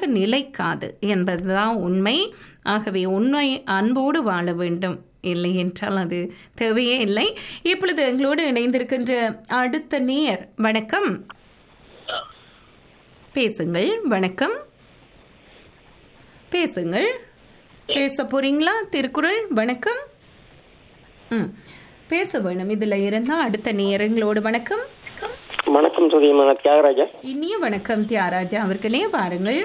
நீண்டதாக நிலைக்காது என்பதுதான் உண்மை ஆகவே உண்மை அன்போடு வாழ வேண்டும் இல்லை என்றால் அது தேவையே இல்லை இப்பொழுது எங்களோடு இணைந்திருக்கின்ற அடுத்த நேர் வணக்கம் பேசுங்கள் வணக்கம் பேசுங்கள் பேச போறீங்களா திருக்குறள் வணக்கம் ம் பேச வேணும் இதுல இருந்தா அடுத்த நேரங்களோடு வணக்கம் வணக்கம் சுதியமான தியாகராஜா இனிய வணக்கம் தியாகராஜா அவர்களே பாருங்கள்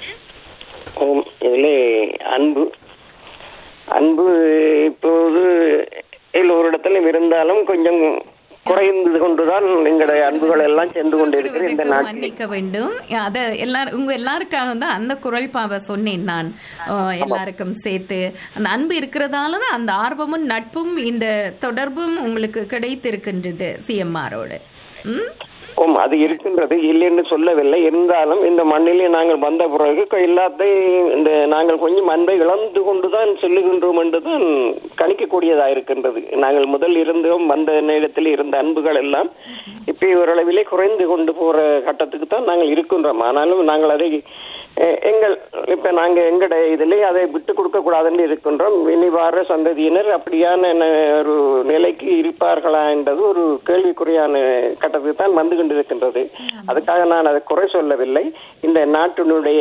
ஆம், இதிலே அன்பு அன்பு இப்போது எல்லோரிடத்திலும் இருந்தாலும் கொஞ்சம் குறைந்து கொண்டுதான் எங்களுடைய அன்புகள் எல்லாம் சென்று கொண்டிருக்கிறது இந்த குறிப்பிடுவதற்கு நாட்டில் மன்னிக்க வேண்டும் அத எல்லாரும் உங்க எல்லாருக்காக தான் அந்த குரல் பாவ சொன்னேன் நான் அஹ், எல்லாருக்கும் சேர்த்து அந்த அன்பு இருக்கிறதால தான் அந்த ஆர்வமும் நட்பும் இந்த தொடர்பும் உங்களுக்கு கிடைத்திருக்கின்றது சிஎம்ஆரோடு ம் ஓம் அது இருக்கின்றது இல்லைன்னு சொல்லவில்லை இருந்தாலும் இந்த மண்ணிலே நாங்கள் வந்த பிறகு கொ- எல்லாத்தையும் இந்த நாங்கள் கொஞ்சம் அன்பை இழந்து கொண்டுதான் செல்லுகின்றோம் என்றுதான் கணிக்கக்கூடியதா இருக்கின்றது நாங்கள் முதல் இருந்தோம் வந்த நேரத்தில் இருந்த அன்புகள் எல்லாம் இப்போ ஓரளவிலே குறைந்து கொண்டு போற கட்டத்துக்கு தான் நாங்கள் இருக்கின்றோம் ஆனாலும் நாங்கள் அதை அஹ், எங்கள் இப்ப நாங்க எங்கட இதிலே அதை விட்டு கொடுக்க கூடாதுன்னு இருக்கின்றோம் இனி வார சந்ததியினர் அப்படியான ந- ஒரு நிலைக்கு இருப்பார்களா என்றது ஒரு கேள்விக்குறியான கட்டத்துக்கு தான் வந்து கொண்டிருக்கின்றது அதுக்காக நான் அதை குறை சொல்லவில்லை இந்த நாட்டினுடைய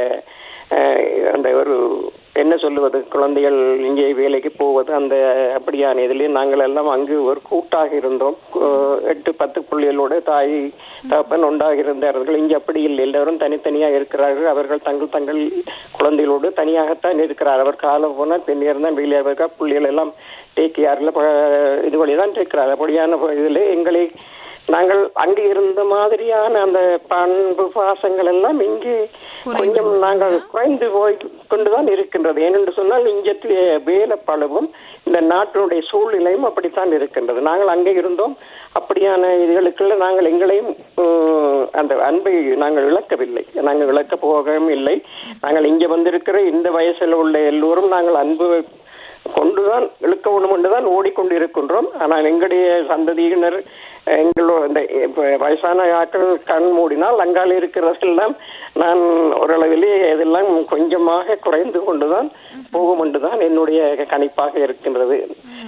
அஹ், அந்த ஒரு என்ன சொல்லுவது குழந்தைகள் இங்கே வேலைக்கு போவது அந்த அப்படியான இதிலே நாங்கள் எல்லாம் அங்கு ஒரு கூட்டாக இருந்தோம் அஹ், எட்டு பத்து பிள்ளைகளோட தாய் தகப்பன் ஒன்றாக இருந்தார்கள் இங்கே அப்படி இல்லை எல்லாரும் தனித்தனியாக இருக்கிறார்கள் அவர்கள் தங்கள் தங்கள் குழந்தைகளோடு தனியாகத்தான் இருக்கிறார் அவர் காலம் போனால் பெண்ணியர் தான் வெளியே இருக்கா பிள்ளைகள் எல்லாம் டேக் யாரில் இது வழி தான் இருக்கிறார் அப்படியான இதில் எங்களை நாங்கள் அங்கே இருந்த மாதிரியான அந்த பண்பு பாசங்கள் எல்லாம் இங்கே கொஞ்சம் நாங்கள் குறைந்து போய் கொண்டுதான் இருக்கின்றது ஏனென்று சொன்னால் இங்கே வேலை பழுவும் இந்த நாட்டினுடைய சூழ்நிலையும் அப்படித்தான் இருக்கின்றது நாங்கள் அங்கே இருந்தோம் அப்படியான இதுகளுக்குள்ள நாங்கள் எங்களையும் உம், அந்த அன்பை நாங்கள் இழக்கவில்லை நாங்கள் இழக்க போகவும் இல்லை நாங்கள் இங்கே வந்திருக்கிற இந்த வயசில் உள்ள எல்லோரும் நாங்கள் அன்பு கொண்டுதான் இழுக்க வேண்டும் என்றுதான் ஓடிக்கொண்டு இருக்கின்றோம் ஆனால் எங்களுடைய சந்ததியினர் எங்களோட இந்த இப்ப வயசான ஆட்கள் கண் மூடினால் அங்கால் இருக்கிறதெல்லாம் நான் ஓரளவிலே இதெல்லாம் கொஞ்சமாக குறைந்து கொண்டுதான் போகும் என்றுதான் என்னுடைய கணிப்பாக இருக்கின்றது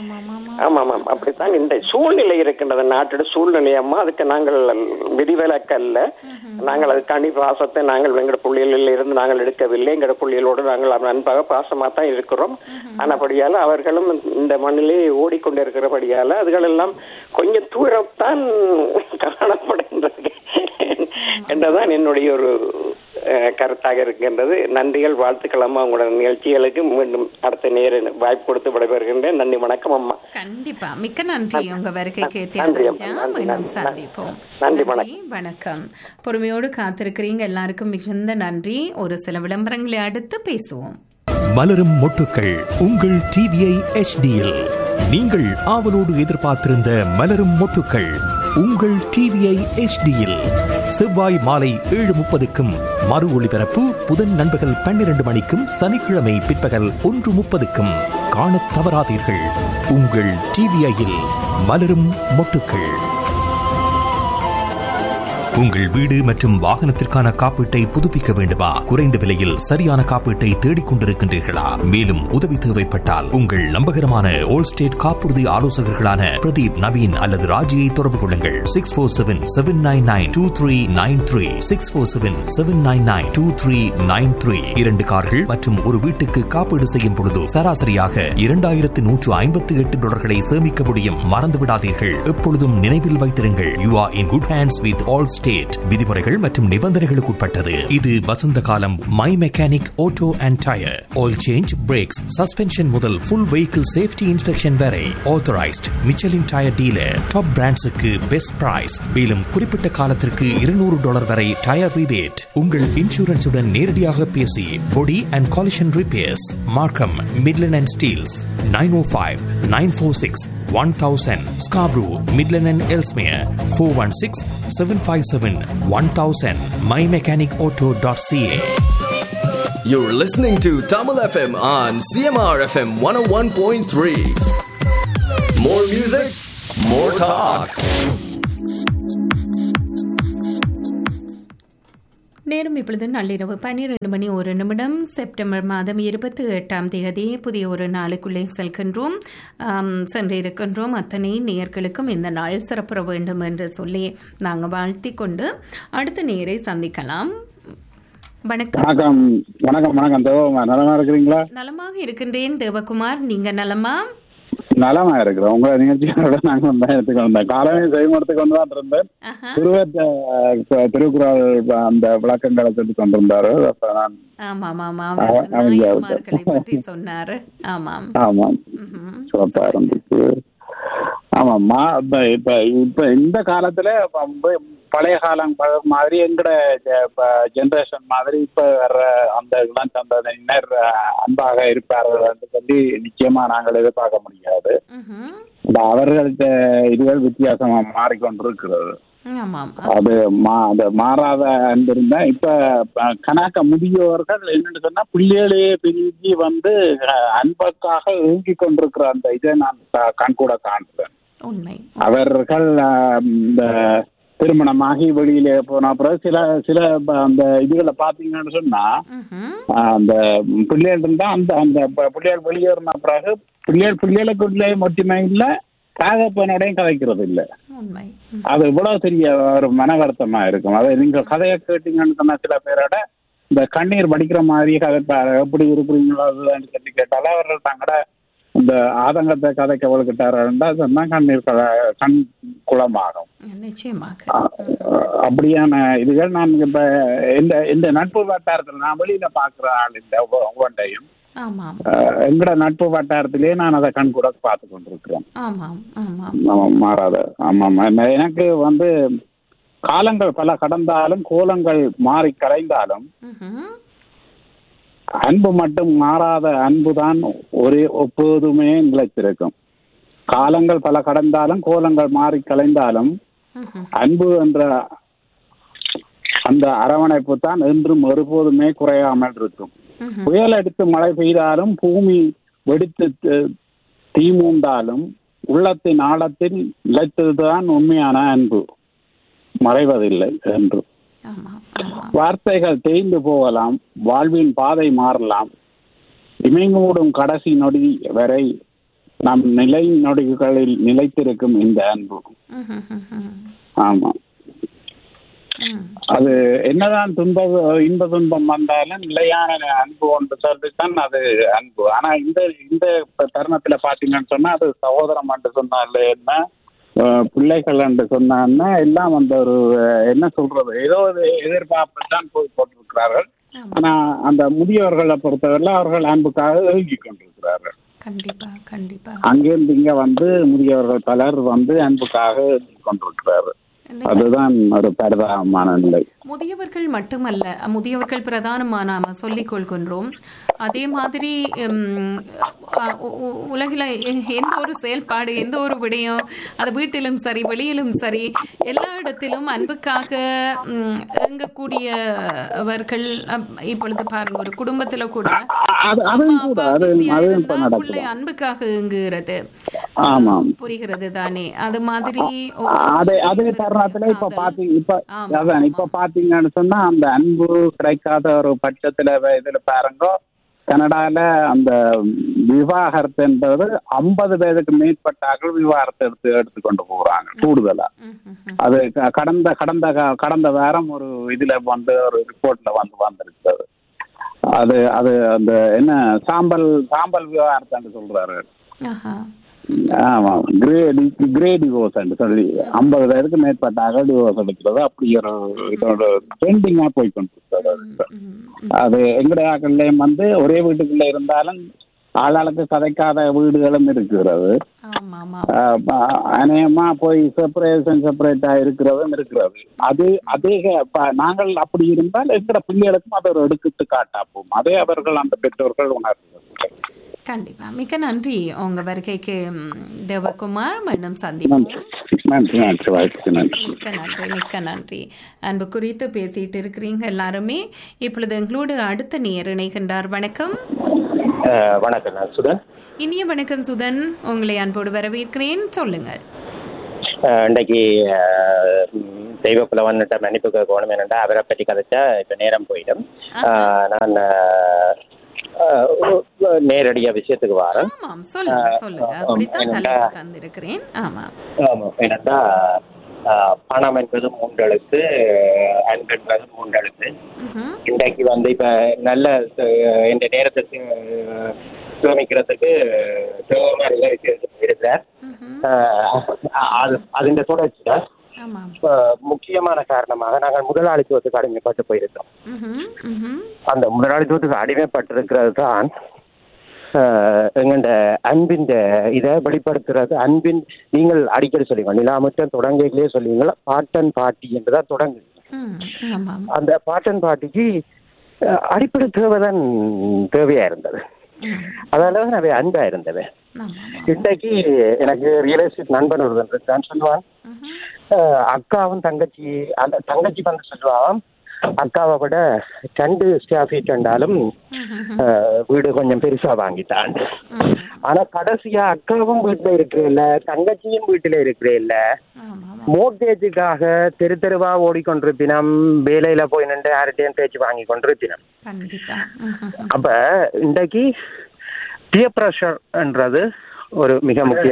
ஆமாம் ஆமாம் அப்படித்தான் இந்த சூழ்நிலை இருக்கின்றது நாட்டோட சூழ்நிலை அம்மா அதுக்கு நாங்கள் விதிவிலக்கு அல்ல நாங்கள் அதுக்காண்டி பாசத்தை நாங்கள் எங்களோட புள்ளிகளில் இருந்து நாங்கள் எடுக்கவில்லை எங்களோட புள்ளிகளோடு நாங்கள் அன்பாக பாசமாக தான் இருக்கிறோம் ஆனபடியால அவர்களும் இந்த மண்ணிலே ஓடிக்கொண்டிருக்கிறபடியால அதுகளெல்லாம் கொஞ்சம் தூரத்தான் காணப்படுகின்றது என்றதான் என்னுடைய ஒரு அஹ், கருத்தாக இருக்கின்றது நன்றிகள் வாழ்த்துக்கள் அம்மா உங்களோட நிகழ்ச்சிகளுக்கு மீண்டும் அடுத்த நேர வாய்ப்பு கொடுத்து விடைபெறுகின்றேன் நன்றி வணக்கம் அம்மா கண்டிப்பா மிக்க நன்றி உங்க வருகைக்கு நன்றி அம்மா, தியாகராஜா நன்றி, மீண்டும் நன்றி, சந்திப்போம் நன்றி, நன்றி வணக்கம் பொறுமையோடு காத்திருக்கிறீங்க எல்லாருக்கும் மிகுந்த நன்றி ஒரு சில விளம்பரங்களை அடுத்து பேசுவோம் மலரும் மொட்டுக்கள் உங்கள் டிவிஐ எச்டியில் நீங்கள் ஆவலோடு எதிர்பார்த்திருந்த மலரும் மொட்டுக்கள் உங்கள் டிவிஐ எச்டியில் செவ்வாய் மாலை ஏழு முப்பதுக்கும் மறு ஒளிபரப்பு புதன் நண்பகல் பன்னிரண்டு மணிக்கும் சனிக்கிழமை பிற்பகல் ஒன்று முப்பதுக்கும் காணத் தவறாதீர்கள் உங்கள் டிவிஐயில் மலரும் மொட்டுக்கள் உங்கள் வீடு மற்றும் வாகனத்திற்கான காப்பீட்டை புதுப்பிக்க வேண்டுமா குறைந்த விலையில் சரியான காப்பீட்டை தேடிக் கொண்டிருக்கின்றீர்களா மேலும் உதவி தேவைப்பட்டால் உங்கள் நம்பகரமான ஓல் ஸ்டேட் காப்புறுதி ஆலோசகர்களான பிரதீப் நவீன் அல்லது ராஜியை தொடர்பு கொள்ளுங்கள் six four seven seven nine nine two three nine three six four seven seven nine nine two three nine three இரண்டு கார்கள் மற்றும் ஒரு வீட்டுக்கு காப்பீடு செய்யும் பொழுது சராசரியாக இரண்டாயிரத்து நூற்று ஐம்பத்தி எட்டு டாலர்களை சேமிக்க முடியும் மறந்து விடாதீர்கள் எப்பொழுதும் நினைவில் வைத்திருங்கள் you are in good hands with Allstate விதிமுறைகள் மற்றும் நிபந்தனைகளுக்கு உட்பட்டது இது வசந்த காலம் my mechanic auto and tyre oil change brakes suspension முதல் ஃபுல் வெஹிக்கிள் சேஃப்டி இன்ஸ்பெக்ஷன் வரை authorised Michelin tyre dealer top பிராண்ட்ஸுக்கு பெஸ்ட் பிரைஸ் மேலும் குறிப்பிட்ட காலத்திற்கு இருநூறு டாலர் வரை டயர் ரிபேட் உங்கள் இன்சூரன்ஸுடன் நேரடியாக பேசி body and collision repairs Markham Midland and Steeles nine o five nine four six 1000 Scarborough, Midland and Elsmere 416 757 1000 mymechanicauto.ca You're listening to Tamil FM on CMR FM 101.3. More music, more talk. நேரம் இப்பொழுது நள்ளிரவு பன்னிரண்டு மணி ஒரு நிமிடம் September மாதம் இருபத்தி எட்டாம் தேதி புதிய ஒரு நாளுக்குள்ளே செல்கின்றோம் ஆம், சென்றிருக்கின்றோம் அத்தனை நேயர்களுக்கும் இந்த நாள் சிறப்புற வேண்டும் என்று சொல்லி நாங்கள் வாழ்த்தி கொண்டு அடுத்த நேரை சந்திக்கலாம் வணக்கம் வணக்கம் வணக்கம் வணக்கம் தேவமா நலமா இருக்கிறீங்களா நலமாக இருக்கின்றேன் தேவகுமார் நீங்க நலமா நலமா இருக்கிறோம் உங்க நிகழ்ச்சியோட நாங்க வந்தா எடுத்துக்கு வந்தேன் காலையில செய்முறத்துக்கு வந்து தான் இருந்தேன் ஆஹா. திருவேற்ற அஹ், திருக்குறள் அந்த விளக்கங்களை சொல்லி கொண்டிருந்தாரு அப்ப நான் ஆமாம் ஆமாம் ஆ, அவர் ஆமாம், நாயன்மார்களை பற்றி சொன்னார் ஆமாம் ஆமாம் ம்ஹும். சிறப்பா இருந்துச்சு ஆமாம் மா இப்ப இப்ப இப்ப இந்த காலத்துல இப்ப வந்து பழைய காலம் ப- மாதிரி எங்கட ஜெனரேஷன் மாதிரி இப்ப வர்ற அந்த இளம் சந்ததியினர் அஹ், அன்பாக இருப்பார்கள் என்று சொல்லி நிச்சயமா நாங்கள் எதிர்பார்க்க முடியாது ம்ஹும். இந்த அவர்கள்ட்ட இதுகள் வித்தியாசமா மாறிக்கொண்டிருக்கிறது ஆமாம் அது மா அது மாறாத அன்பு இருந்தா இப்ப ப- கணக்க முதியோர்கள் என்னன்னு சொன்னா பிள்ளைகளையே பிரிஞ்சு வந்து அஹ், அன்புக்காக ஏங்கி கொண்டிருக்கிற அந்த இதை நான் க- கண்கூட காண்கிறேன் உண்மை அவர்கள் அஹ், இந்த திருமணமாகி வெளியில போன பிறகு சில சில ப- அந்த இதுகளை பாத்தீங்கன்னு சொன்னா ம்ஹும். ஆஹ் அந்த பிள்ளைகள் இருந்தா அந்த அந்த ப- பிள்ளைகள் வெளியேறின பிறகு பிள்ளைகள் பிள்ளைகளுக்குள்ளே ஒற்றுமை இல்ல தகப்பனோடையும் கதைக்கிறது இல்ல உண்மை ம். அது இவ்வளவு பெரிய ஒரு மன வருத்தமா இருக்கும் அதை நீங்க கதையை கேட்டீங்கன்னு சொன்னா சில பேரோட இந்த கண்ணீர் வடிக்கிற மாதிரி கதைப்பாரு எப்படி இருக்கிறீங்களோ அதுன்னு சொல்லி கேட்டாலும் அவர்கள் தங்களோட இந்த ஆதங்கத்தை கதைக்க வளர்க்கிட்டாருன்னா சொன்னா கண்ணீர் கல- கண் குளமாகும் நிச்சயமாக அஹ் அப்படியான இதுகள் நான் இப்ப இந்த இந்த நட்பு வட்டாரத்தில் நான் வெளியில பாக்குற ஆள் இந்த ஒவ்வொன்றையும் ஆமாம் எங்கட நட்பு வட்டாரத்திலே நான் அதை கண் கூட பார்த்து கொண்டிருக்கிறேன் ஆமாம் ஆமாம் ஆமா, மாறாத ஆமாம் என்ன- எனக்கு வந்து காலங்கள் பல கடந்தாலும் கோலங்கள் மாறி கரைந்தாலும் ம்ஹும். அன்பு மட்டும் மாறாத அன்புதான் ஒரே எப்போதுமே நிலைத்திருக்கும் காலங்கள் பல கடந்தாலும் கோலங்கள் மாறி கலைந்தாலும் ம்ஹும். அன்பு என்ற அந்த அரவணைப்பு தான் என்றும் ஒருபோதுமே குறையாமல் இருக்கும் ம்ஹும். புயல் அடித்து மழை பெய்தாலும் பூமி வெடித்து த- தீ மூண்டாலும் உள்ளத்தின் ஆழத்தில் நிலைத்ததுதான் உண்மையான அன்பு மறைவதில்லை என்று ஆமாம் ஆமாம் வார்த்தைகள் தேய்ந்து போகலாம் வாழ்வின் பாதை மாறலாம் இமைமூடும் கடைசி நொடி வரை நம் நிலை நொடிகளில் நிலைத்திருக்கும் இந்த அன்பு ம்ஹும். ம்ஹும். ஆமா ம். அது என்னதான் துன்ப இன்ப துன்பம் வந்தாலும் நிலையான அன்பு ஒன்று சொல்லித்தான் அது அன்பு ஆனா இந்த இந்த தருணத்துல பாத்தீங்கன்னு சொன்னா அது சகோதரம் என்று சொன்னால என்ன அஹ், பிள்ளைகள் என்று சொன்னான்னா எல்லாம் அந்த ஒரு அஹ், என்ன சொல்றது ஏதோ ஒரு எதிர்பார்ப்பு தான் போய் போட்டிருக்கிறார்கள் ஆமாம் ஆனா அந்த முதியவர்களை பொறுத்தவரை அவர்கள் அன்புக்காக ஏங்கிக் கொண்டிருக்கிறார்கள் கண்டிப்பா கண்டிப்பா அங்கிருந்து இங்க வந்து முதியவர்கள் பலர் வந்து அன்புக்காக ஏங்கிக் கொண்டிருக்கிறார்கள் அதுதான் ஒரு பரிதாபமான நிலை முதியவர்கள் மட்டுமல்ல முதியவர்கள் பிரதானமா நாம சொல்லிக் கொள்கின்றோம் அதே மாதிரி உம், அ- உ- உ- உலகில எ- எந்த ஒரு செயல்பாடு எந்த ஒரு விடயம் அது வீட்டிலும் சரி வெளியிலும் சரி எல்லா இடத்திலும் அன்புக்காக உம், இயங்கக்கூடியவர்கள் அம், இப்பொழுது பாருங்க ஒரு குடும்பத்துல கூட அது அம்மா அதுவும் கூட அப்பா அது பிஸியா அதுவும் இருந்தா இப்ப பிள்ளை நடக்குது அன்புக்காக இயங்குகிறது ஆமாம். புரிகிறது தானே அது மாதிரி அதே அதே தருணத்துல இப்ப காதல். பாத்தீங்க இப்ப ஆமா, அதான் இப்ப பாத்தீங்கன்னு சொன்னா அந்த அன்பு கிடைக்காத ஒரு பட்சத்துல வ- இதுல பாருங்க கனடால அந்த விவாகரத்துன்றது ஐம்பது பேருக்கு மேற்பட்டார்கள் விவாகரத்தை எடுத்து எடுத்துக்கொண்டு போறாங்க கூடுதலா ம், ம், ம். அது க- கடந்த கடந்த க- கடந்த வாரம் ஒரு இதுல வந்து ஒரு ரிப்போர்ட்ல வந்து வந்திருக்கிறது அது அது அந்த என்ன சாம்பல் சாம்பல் விவகாரத்தை சொல்றாரு ஆஹா ஆமா கிரேடி கிரே டிவோர்ஸ் சொல்லி ஐம்பது பேருக்கு மேற்பட்டாக டிவோர்ஸ் எடுக்கிறது அப்படி ஒரு இதோட ட்ரெண்டிங்கா போய் கொண்டிருக்கிறது ம், ம். அது எங்கடையாக்கள்லயும் வந்து ஒரே வீட்டுக்குள்ள இருந்தாலும் ஆளாளுக்கு கதைக்காத வீடுகளும் இருக்கிறது ஆமா ஆமா ஆஹ் அநேகமா போய் செப்பரேஷன் செப்பரேட்டா இருக்கிறதும் இருக்கிறது அது அதே ப- நாங்கள் அப்படி இருந்தால் எங்கட பிள்ளைகளுக்கும் அதை ஒரு எடுக்கிட்டு காட்டாப்போம் அதே அவர்கள் அந்த பெற்றோர்கள் உணர்கிறார்கள் கண்டிப்பா மிக்க நன்றி உங்க வருகைக்கு ம், தேவகுமார் மீண்டும் சந்திப்போம் நன்றி நன்றி நன்றி வாய்ப்புக்கு நன்றி மிக்க நன்றி மிக்க நன்றி அன்பு குறித்து பேசிட்டு இருக்கிறீங்க எல்லாருமே இப்பொழுது எங்களோடு அடுத்த நேர் இணைகின்றார் வணக்கம் அஹ், வணக்கம் நான் சுதன் இனிய வணக்கம் சுதன் உங்களை அன்போடு வரவேற்கிறேன் சொல்லுங்கள் அஹ், இன்றைக்கு அஹ், ம், தெய்வ புலவன்கிட்ட மன்னிப்பு கேட்கணும் என்னண்டா அவரை பற்றி கதைச்சா இப்போ நேரம் போயிடும் ஆஹ், நான் ஆஹ், ஆஹ், நேரடியா விஷயத்துக்கு வரேன் ஆமாம் சொல்லுங்க சொல்லுங்க ஆ, அப்படித்தான் என்னடா? தலைப்பு தந்திருக்கிறேன் ஆமா ஆமாம் என்னன்னா ஆஹ், பணம் என்பது மூன்றெழுத்து அன்பு என்பது மூன்றெழுத்து ம்ஹும். இன்றைக்கு வந்து இப்ப நல்ல அஹ், இந்த நேரத்தை சே- சேமிக்கிறதுக்கு சிவகுமார் இருக்கிறார் ம்ஹும். ஆஹ், அது அதிന്റെ தொடர்ச்சியா ஆமாம் இப்ப முக்கியமான காரணமாக நாங்கள் முதலாளித்துவத்துக்கு அடிமைப்பட்டு போயிருக்கோம் ம்ஹும். ம்ஹும். அந்த முதலாளித்துவத்துக்கு அடிமைப்பட்டிருக்கிறது தான் எங்கண்ட அன்பின் இதை வெளிப்படுத்துறது அன்பின் நீங்கள் அடிக்கடி சொல்லுவீங்க நிலாமட்டம் தொடங்கிலே சொல்லுவீங்களா பாட்டன் பாட்டி என்றுதான் தொடங்கு ம். ஆமாம் அந்த பாட்டன் பாட்டிக்கு அஹ், அடிப்படை தேவைதான் தேவையா இருந்தது ம். அதனால தான் அவை அன்பா இருந்தது ஆமாம் இன்றைக்கு எனக்கு ரியல் எஸ்டேட் நண்பன் ஒருத்தன் தான் சொல்லுவான் ம்ஹும். அஹ், அக்காவும் தங்கச்சி அந்த தங்கச்சி வந்து சொல்லுவான் அக்காவை விட ரெண்டு ஸ்டாஃப் இருந்தாலும் அஹ், வீடு கொஞ்சம் பெருசா வாங்கிட்டான் ம். ஆனா கடைசியா அக்காவும் வீட்டுல இருக்கிற தங்கச்சியும் வீட்டுல இருக்கிற இல்ல ஆமாம் மோர்கேஜுக்காக தெரு தெருவா ஓடிக்கொண்டிருப்பினம் வேலையில போய் நின்று யார்கிட்டயும் பேச்சு வாங்கி கொண்டிருப்பினம் கண்டிப்பா ம்ஹும். அப்ப இன்றைக்கு பியர் ப்ரெஷர்ன்றது ஒரு மிக முக்கிய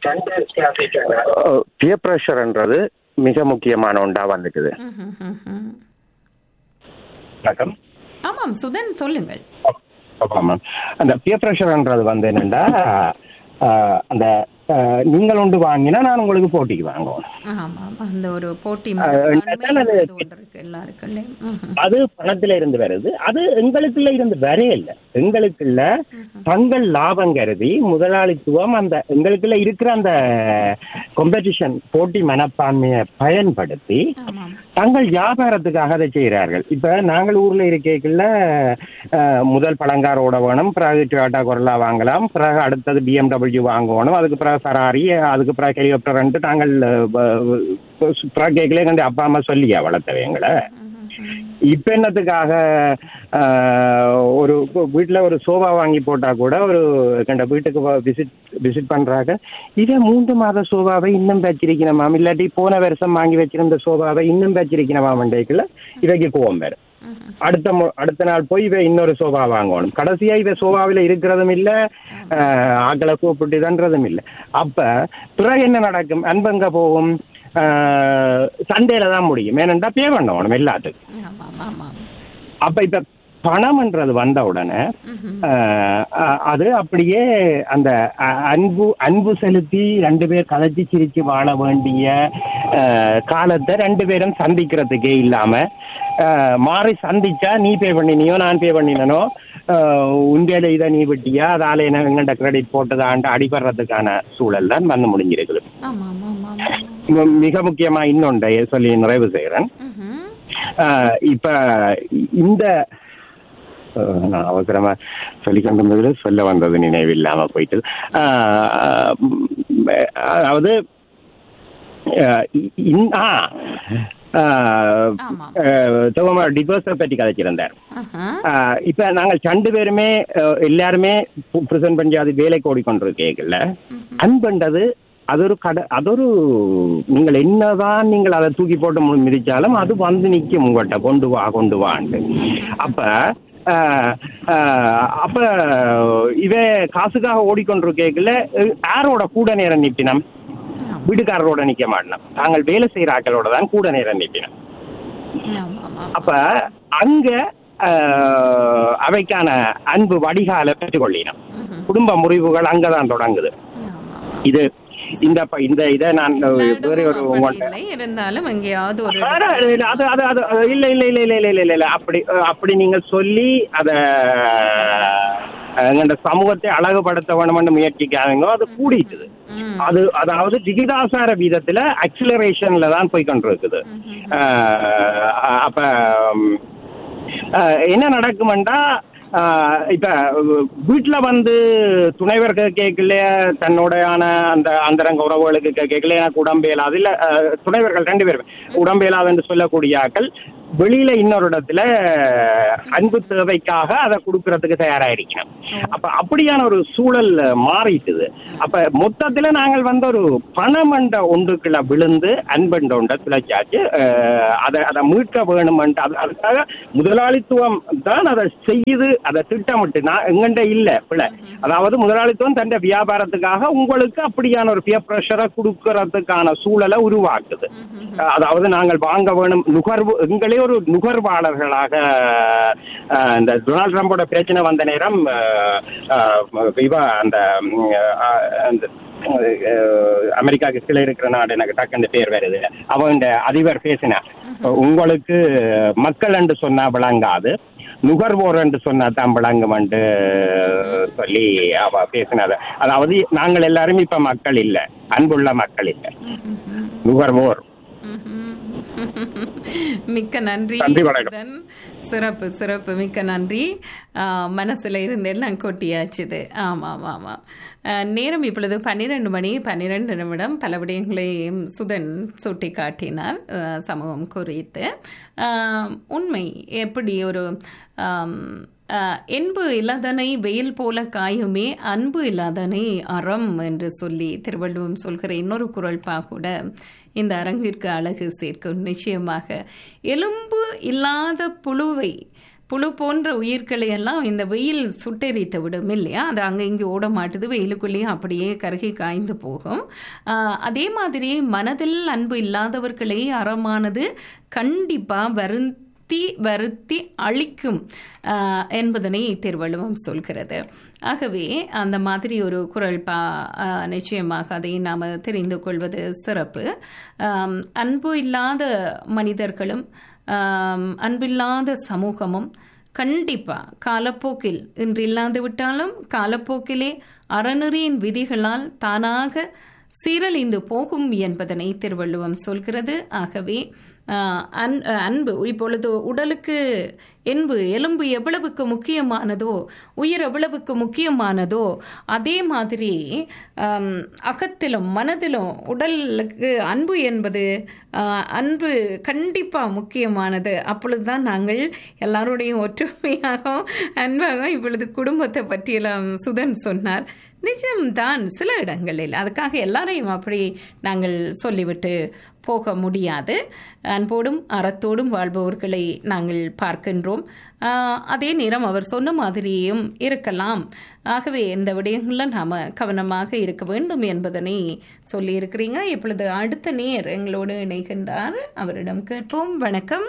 பியர் ப்ரெஷர்ன்றது மிக முக்கியமான ஒன்றா வந்துக்குது ம்ஹும். ம்ஹும். வணக்கம் ஆமாம் சுதன் சொல்லுங்கள் ஆமாம் அந்த பியர் ப்ரெஷர்ன்றது வந்து என்னன்னா ஆஹ், அந்த ஆஹ், நீங்கள் ஒன்று வாங்கினா நான் உங்களுக்கு போட்டிக்கு வாங்குவேன் ஆமாம் அந்த ஒரு போட்டி அஹ், மனப்பான்மை அதான் அது- என்பது ஒன்று இருக்கு எல்லாருக்குள்ளே ம்ஹும். அது பணத்துல இருந்து வருது அது எங்களுக்குள்ள இருந்து வரே இல்லை எங்களுக்குள்ள தங்கள் லாபம் கருதி முதலாளித்துவம் அந்த எங்களுக்குள்ள இருக்கிற அந்த காம்படிஷன் போட்டி மனப்பான்மையை பயன்படுத்தி ஆமாம் தங்கள் வியாபாரத்துக்காக அதை செய்கிறார்கள் இப்ப நாங்கள் ஊர்ல இருக்கைக்குள்ள அஹ், முதல் பழங்காரோட வேணும் பிறகு டொயோட்டா கொரலா வாங்கலாம் பிறகு அடுத்தது பிஎம்டபிள்யூ வாங்கணும் அதுக்கு பிறகு ஃபராரி அதுக்கு பிறகு ஹெலிகாப்டர் நாங்கள் அஹ், வ- வ- பிறகு கேட்கலே கண்டு அப்பா அம்மா சொல்லியா வளர்த்தவை எங்களை இப்ப என்னத்துக்காக ஆஹ், ஒரு வீட்டுல ஒரு சோபா வாங்கி போட்டா கூட ஒரு கண்ட வீட்டுக்கு விசிட் விசிட் பண்றாங்க இதே மூன்று மாத சோபாவை இன்னும் வச்சிருக்கணுமாம் இல்லாட்டி போன வருஷம் வாங்கி வச்சிருந்த சோபாவை இன்னும் வச்சிருக்கணுமாம் மண்டைக்குள்ள இவைக்கு கோவம் வேறு அடுத்த மு- அடுத்த நாள் போய் இவ இன்னொரு சோபா வாங்கணும் கடைசியா இவ சோபாவில இருக்கிறதும் இல்ல ஆஹ், ஆக்களை கூப்பிட்டு தன்றதும் இல்ல அப்ப பிறகு என்ன நடக்கும் அன்பங்க போகும் ஆஹ், சண்டையில தான் முடியும் ஏனென்றா பே பண்ணணும் எல்லாத்துக்கும் ஆமாம் ஆமாம் அப்ப இப்ப பணம்ன்றது வந்த உடனே ஆஹ், அ- அது அப்படியே அந்த அ- அன்பு அன்பு செலுத்தி ரெண்டு பேர் கதைச்சி சிரிச்சு வாழ வேண்டிய ஆஹ், காலத்தை ரெண்டு பேரும் சந்திக்கிறதுக்கே இல்லாம ஆஹ், மாறி சந்திச்சா நீ பே பண்ணினியோ நான் பே பண்ணினனோ உண்டியில இதை நீ விட்டியா அதால என்ன எங்கள்கிட்ட கிரெடிட் போட்டதான்ட்டு அடிபடுறதுக்கான சூழல் தான் வந்து முடிஞ்சிருக்குது ஆமாம் ஆமாம் ஆமாம் ம- மிக முக்கியமா இன்னொன்றை சொல்லி நிறைவு செய்கிறேன் ம்ஹும். ஆஹ் இப்ப இந்த ஆஹ் நான் அவசரமா சொல்லி கொண்டிருந்ததுல சொல்ல வந்தது நினைவில்லாம போயிட்டு ஆஹ் உம் அதாவது ஆஹ் இ- இந்- ஆ ஆமாம். டிவோர்ஸை பற்றி கதைச்சிருந்தார் ஆஹா. ஆஹ் இப்ப நாங்கள் ரெண்டு பேருமே ஆஹ் எல்லாருமே பிரசன்ட் பண்ணி அது வேலைக்கு ஓடிக்கொண்டிருக்கீங்கல்ல அன்புன்றது அது ஒரு கட அது ஒரு நீங்கள் என்னதான் நீங்கள் அதை தூக்கி போட்டு மு- மிதிச்சாலும் அது வந்து நிற்கும் உங்கள்கிட்ட கொண்டு வா கொண்டு வான்ட்டு அப்ப ஆஹ், ஆஹ், அப்ப இவ காசுக்காக ஓடிக்கொண்டிருக்கேக்கல யாரோட கூட நேரம் நிப்பினம் வீட்டுக்காரரோட நிக்க மாட்டோம் நாங்கள் வேலை செய்யற ஆட்களோட தான் கூட நேரம் நிப்பினம் ஆமாம் ஆமாம் அப்ப அங்க ஆஹ், அவைக்கான அன்பு வடிகால பெற்றுக்கொள்ளினோம் குடும்ப முறிவுகள் அங்கதான் தொடங்குது இது இந்த ப- இந்த இதை நான் வேற ஒரு அப்படி உங்கள்ட்ட இல்லை இருந்தாலும் எங்கேயாவது ஒரு ஆனா, இல்ல, அது அது அது அது- இல்ல இல்ல இல்ல இல்ல இல்ல இல்ல இல்ல இல்ல அப்படி அஹ், அப்படி நீங்க சொல்லி அத எங்க சமூகத்தை அழகுபடுத்த வேணும்னு முயற்சிக்காதீங்க அது கூடிட்டுது ம். அது அதாவது விகிதாசார வீதத்துல அக்சிலரேஷன்ல தான் போய் கொண்டிருக்குது அஹ், அப்ப உம், அஹ், என்ன நடக்குமெண்டா அஹ், இப்ப வீட்டுல வந்து துணைவர் கேட்கல தன்னோடையான அந்த அந்தரங்க உறவுகளுக்கு கேட்கல எனக்கு உடம்பு இயலாது இல்ல அஹ், துணைவர்கள் ரெண்டு பேரும் உடம்பு இயலாது என்று சொல்லக்கூடிய ஆக்கள் வெளியில இன்னொரு இடத்துல அன்பு தேவைக்காக அதை கொடுக்கறதுக்கு தயாரா இருக்கணும் அப்ப அப்படியான ஒரு சூழல் மாறிட்டுது அப்ப மொத்தத்துல நாங்கள் வந்து ஒரு பணமண்ட ஒன்றுக்குள்ள விழுந்து அன்பண்ட ஒன்றை துளைச்சாச்சு அஹ், அதை அதை மீட்க வேணுமென்று அது அதுக்காக முதலாளித்துவம் தான் அதை செய்யுது அதை திட்டமிட்டு நான் எங்கண்ட இல்ல பிள்ளை அதாவது முதலாளித்துவம் தன் வியாபாரத்துக்காக உங்களுக்கு அப்படியான ஒரு பியர் ப்ரெஷரை கொடுக்கறதுக்கான சூழலை உருவாக்குது அதாவது நாங்கள் வாங்க வேணும் நுகர்வு எங்களே ஒரு நுகர்வாளர்களாக அஹ், இந்த டொனால்ட் ட்ரம்போட பிரச்சனை வந்த நேரம் அஹ், அஹ், இவ அந்த ம், அஹ், அந்த அஹ், அமெரிக்காவுக்கு கீழே இருக்கிற நாடு எனக்கு டக்குன்னு பேர் வருது அவங்க அதிபர் பேசினார் உங்களுக்கு மக்கள் என்று சொன்னா விளங்காது நுகர்வோர் என்று சொன்னா தான் விளங்கும் என்று சொல்லி அவ பேசினது அதாவது நாங்கள் எல்லாரும் இப்ப மக்கள் இல்ல அன்புள்ள மக்கள் இல்ல நுகர்வோர் மிக்க நன்றி நன்றி, வணக்கம். சுதன். சிறப்பு சிறப்பு மிக்க நன்றி ஆ, மனசுல இருந்து எல்லாம் கொட்டியாச்சுது ஆமாம் ஆமாம் ஆ, நேரம் இப்பொழுது பன்னிரண்டு மணி பன்னிரண்டு நிமிடம் பல விடயங்களையும் சுதன் சுட்டி காட்டினார் ஆ, சமூகம் குறித்து ஆ, உண்மை எப்படி ஒரு ஆம், ஆ, என்பு இல்லாதனை வெயில் போல காயுமே அன்பு இல்லாதனை அறம் என்று சொல்லி திருவள்ளுவம் சொல்கிற இன்னொரு குரல்பா கூட இந்த அரங்கிற்கு அழகு சேர்க்கும் நிச்சயமாக எலும்பு இல்லாத புழுவை புழு போன்ற உயிர்களை எல்லாம் இந்த வெயில் சுட்டெரித்து விடும் இல்லையா அது அங்கே இங்கே ஓட மாட்டுது வெயிலுக்குள்ளேயும் அப்படியே கருகி காய்ந்து போகும் ஆஹ் அதே மாதிரி மனதில் அன்பு இல்லாதவர்களை அறமானது கண்டிப்பாக வருந்தி வருத்தி அழிக்கும் ஆஹ் என்பதனை திருவள்ளுவம் சொல்கிறது ஆகவே அந்த மாதிரி ஒரு குரல் பா ஆஹ் நிச்சயமாக அதை நாம் தெரிந்து கொள்வது சிறப்பு ஆம், அன்பு இல்லாத மனிதர்களும் ஆம், அன்பில்லாத சமூகமும் கண்டிப்பா காலப்போக்கில் இன்று இல்லாது விட்டாலும் காலப்போக்கிலே அறநெறியின் விதிகளால் தானாக சீரழிந்து போகும் என்பதனை திருவள்ளுவம் சொல்கிறது ஆகவே ஆஹ், அன்- அன்பு இப்பொழுது உடலுக்கு என்பு எலும்பு எவ்வளவுக்கு முக்கியமானதோ உயிர் எவ்வளவுக்கு முக்கியமானதோ அதே மாதிரி ஆம், அகத்திலும் மனதிலும் உடலுக்கு அன்பு என்பது ஆஹ், அன்பு கண்டிப்பாக முக்கியமானது அப்பொழுதுதான் நாங்கள் எல்லாருடையும் ஒற்றுமையாகவும் அன்பாகவும் இப்பொழுது குடும்பத்தை பற்றியெல்லாம் சுதன் சொன்னார் நிஜம்தான் சில இடங்களில் அதுக்காக எல்லாரையும் அப்படி நாங்கள் சொல்லிவிட்டு போக முடியாது அன்போடும் அறத்தோடும் வாழ்பவர்களை நாங்கள் பார்க்கின்றோம் ஆஹ், அதே நேரம் அவர் சொன்ன மாதிரியும் இருக்கலாம் ஆகவே இந்த விடயங்களில் நாம் கவனமாக இருக்க வேண்டும் என்பதனை சொல்லியிருக்கிறீங்க இப்பொழுது அடுத்த நேர் எங்களோடு இணைகின்றார் அவரிடம் கேட்போம் வணக்கம்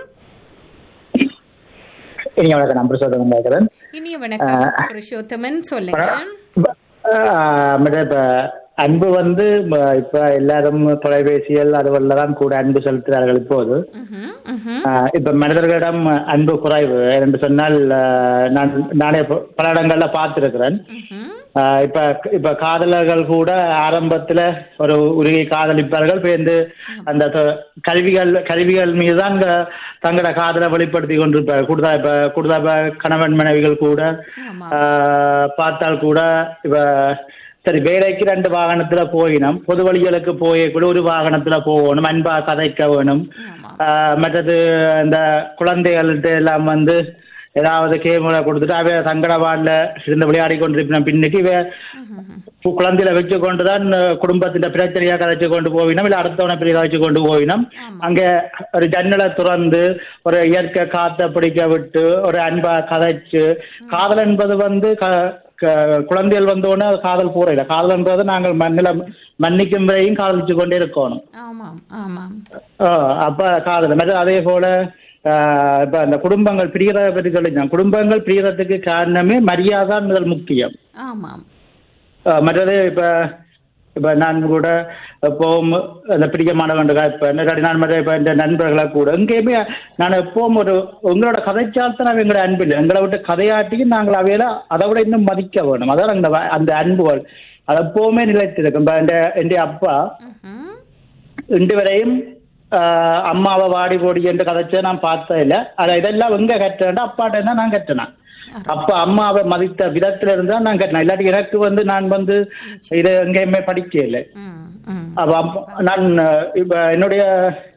இனி வணக்கம் நான் பிரசோதம் கேட்கிறேன் இனிய வணக்கம் புருஷோத்தமன் சொல்லுங்க ஆஹ் மற்ற இப்ப அன்பு வந்து ம, இப்ப எல்லாரும் தொலைபேசிகள் அதுவல்ல தான் கூட அன்பு செலுத்துகிறார்கள் இப்போது ம்ஹும், ம்ஹும். ஆஹ் இப்ப மனிதர்களிடம் அன்பு குறைவு என்று சொன்னால் ஆஹ் நான் நானே ப- பல இடங்கள்ல பார்த்திருக்கிறேன் ம்ஹும். ஆஹ் இப்ப இப்ப காதலர்கள் கூட ஆரம்பத்துல ஒரு உருகி காதலிப்பார்கள் பேருந்து அந்த தொ- கல்விகள் கல்விகள் மீது தான் தங்களோட காதலை வெளிப்படுத்தி கொண்டிருப்பார் கூடுதா இப்ப கூடுதா இப்ப கணவன் மனைவிகள் கூட ஆமா. ஆஹ் பார்த்தால் கூட இப்ப சரி வேலைக்கு ரெண்டு வாகனத்துல போயினோம் பொது வழிகளுக்கு போய் கூட ஒரு வாகனத்துல போகணும் அன்பா கதைக்க வேணும் ஆமா. ஆஹ் மற்றது இந்த குழந்தைகள்கிட்ட எல்லாம் வந்து ஏதாவது கேமரா கொடுத்துட்டு அவ சங்கடவாடில் இருந்து விளையாடி கொண்டிருப்பின பின்னுக்கு இவ குழந்தையில வச்சு கொண்டு தான் குடும்பத்தின் பிரச்சனையா கதைச்சு கொண்டு போவினோம் இல்ல அடுத்தவனை பெரிய கதைச்சு கொண்டு போவினோம் அங்க ஒரு ஜன்னலை துறந்து ஒரு இயற்கை காத்த பிடிக்க விட்டு ஒரு அன்பா கதைச்சு காதல் என்பது வந்து க- க- குழந்தைகள் வந்தோடனே அது காதல் பூரையில காதல் என்பது நாங்கள் மண்ணில மன்னிக்கும் வரையும் காதலிச்சு கொண்டே இருக்கணும் ஆமாம் ஆமாம் ஆ, அப்ப காதல் மற்ற அதே போல ஆ, இப்ப அந்த குடும்பங்கள் பிரியறதை பற்றி சொல்லிங்க குடும்பங்கள் பிரியறதுக்கு காரணமே மரியாதை தான் முதல் முக்கியம் ஆமாம் ஆ, மற்றது இப்ப இப்ப நான் கூட எப்பவும் அந்த பிடிக்கமானவன் இப்ப இல்லாட்டி நான் மற்ற இப்ப இந்த நண்பர்களை கூட எங்கேயுமே நான் எப்பவும் ஒரு உங்களோட கதைச்சால் தான் எங்களோட அன்பில் எங்களை விட்டு கதையாட்டியும் நாங்கள் அவையில அதை விட இன்னும் மதிக்க வேணும் அதான் அந்த வ- அந்த அன்புகள் அது எப்பவுமே நிலைத்திருக்கும் இப்ப என் என் அப்பா ம்ஹும். இன்று வரையும் ஆஹ், அம்மாவை வாடி போடி என்று கதைச்ச நான் பார்த்தது இல்ல அதை இதெல்லாம் எங்க கட்டுறேன் அப்பாட்ட தான் நான் கட்டினேன் அப்ப அம்மாவை மதித்த விதத்துல இருந்தா நான் கட்டினேன் இல்லாட்டி எனக்கு வந்து நான் வந்து இது எங்கேயுமே படிக்க இல்லை ம், ம். அப்ப அம்மா- நான் அஹ், இப்ப என்னுடைய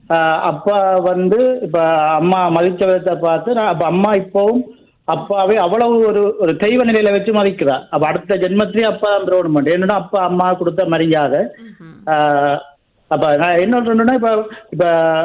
ஆஹ் அப்பா வந்து இப்ப அம்மா மதிச்ச விதத்தை பார்த்து நான் அப்ப அம்மா இப்பவும் அப்பாவே அவ்வளவு ஒரு ஒரு தெய்வ நிலையில வச்சு மதிக்கிறா அப்ப அடுத்த ஜென்மத்திலேயே அப்பா திரோணம் பண்ணு என்னன்னா அப்பா அம்மா கொடுத்த மரியாதை ஆஹ் அப்ப நான் என்ன சொல்றேன்னா இப்ப இப்ப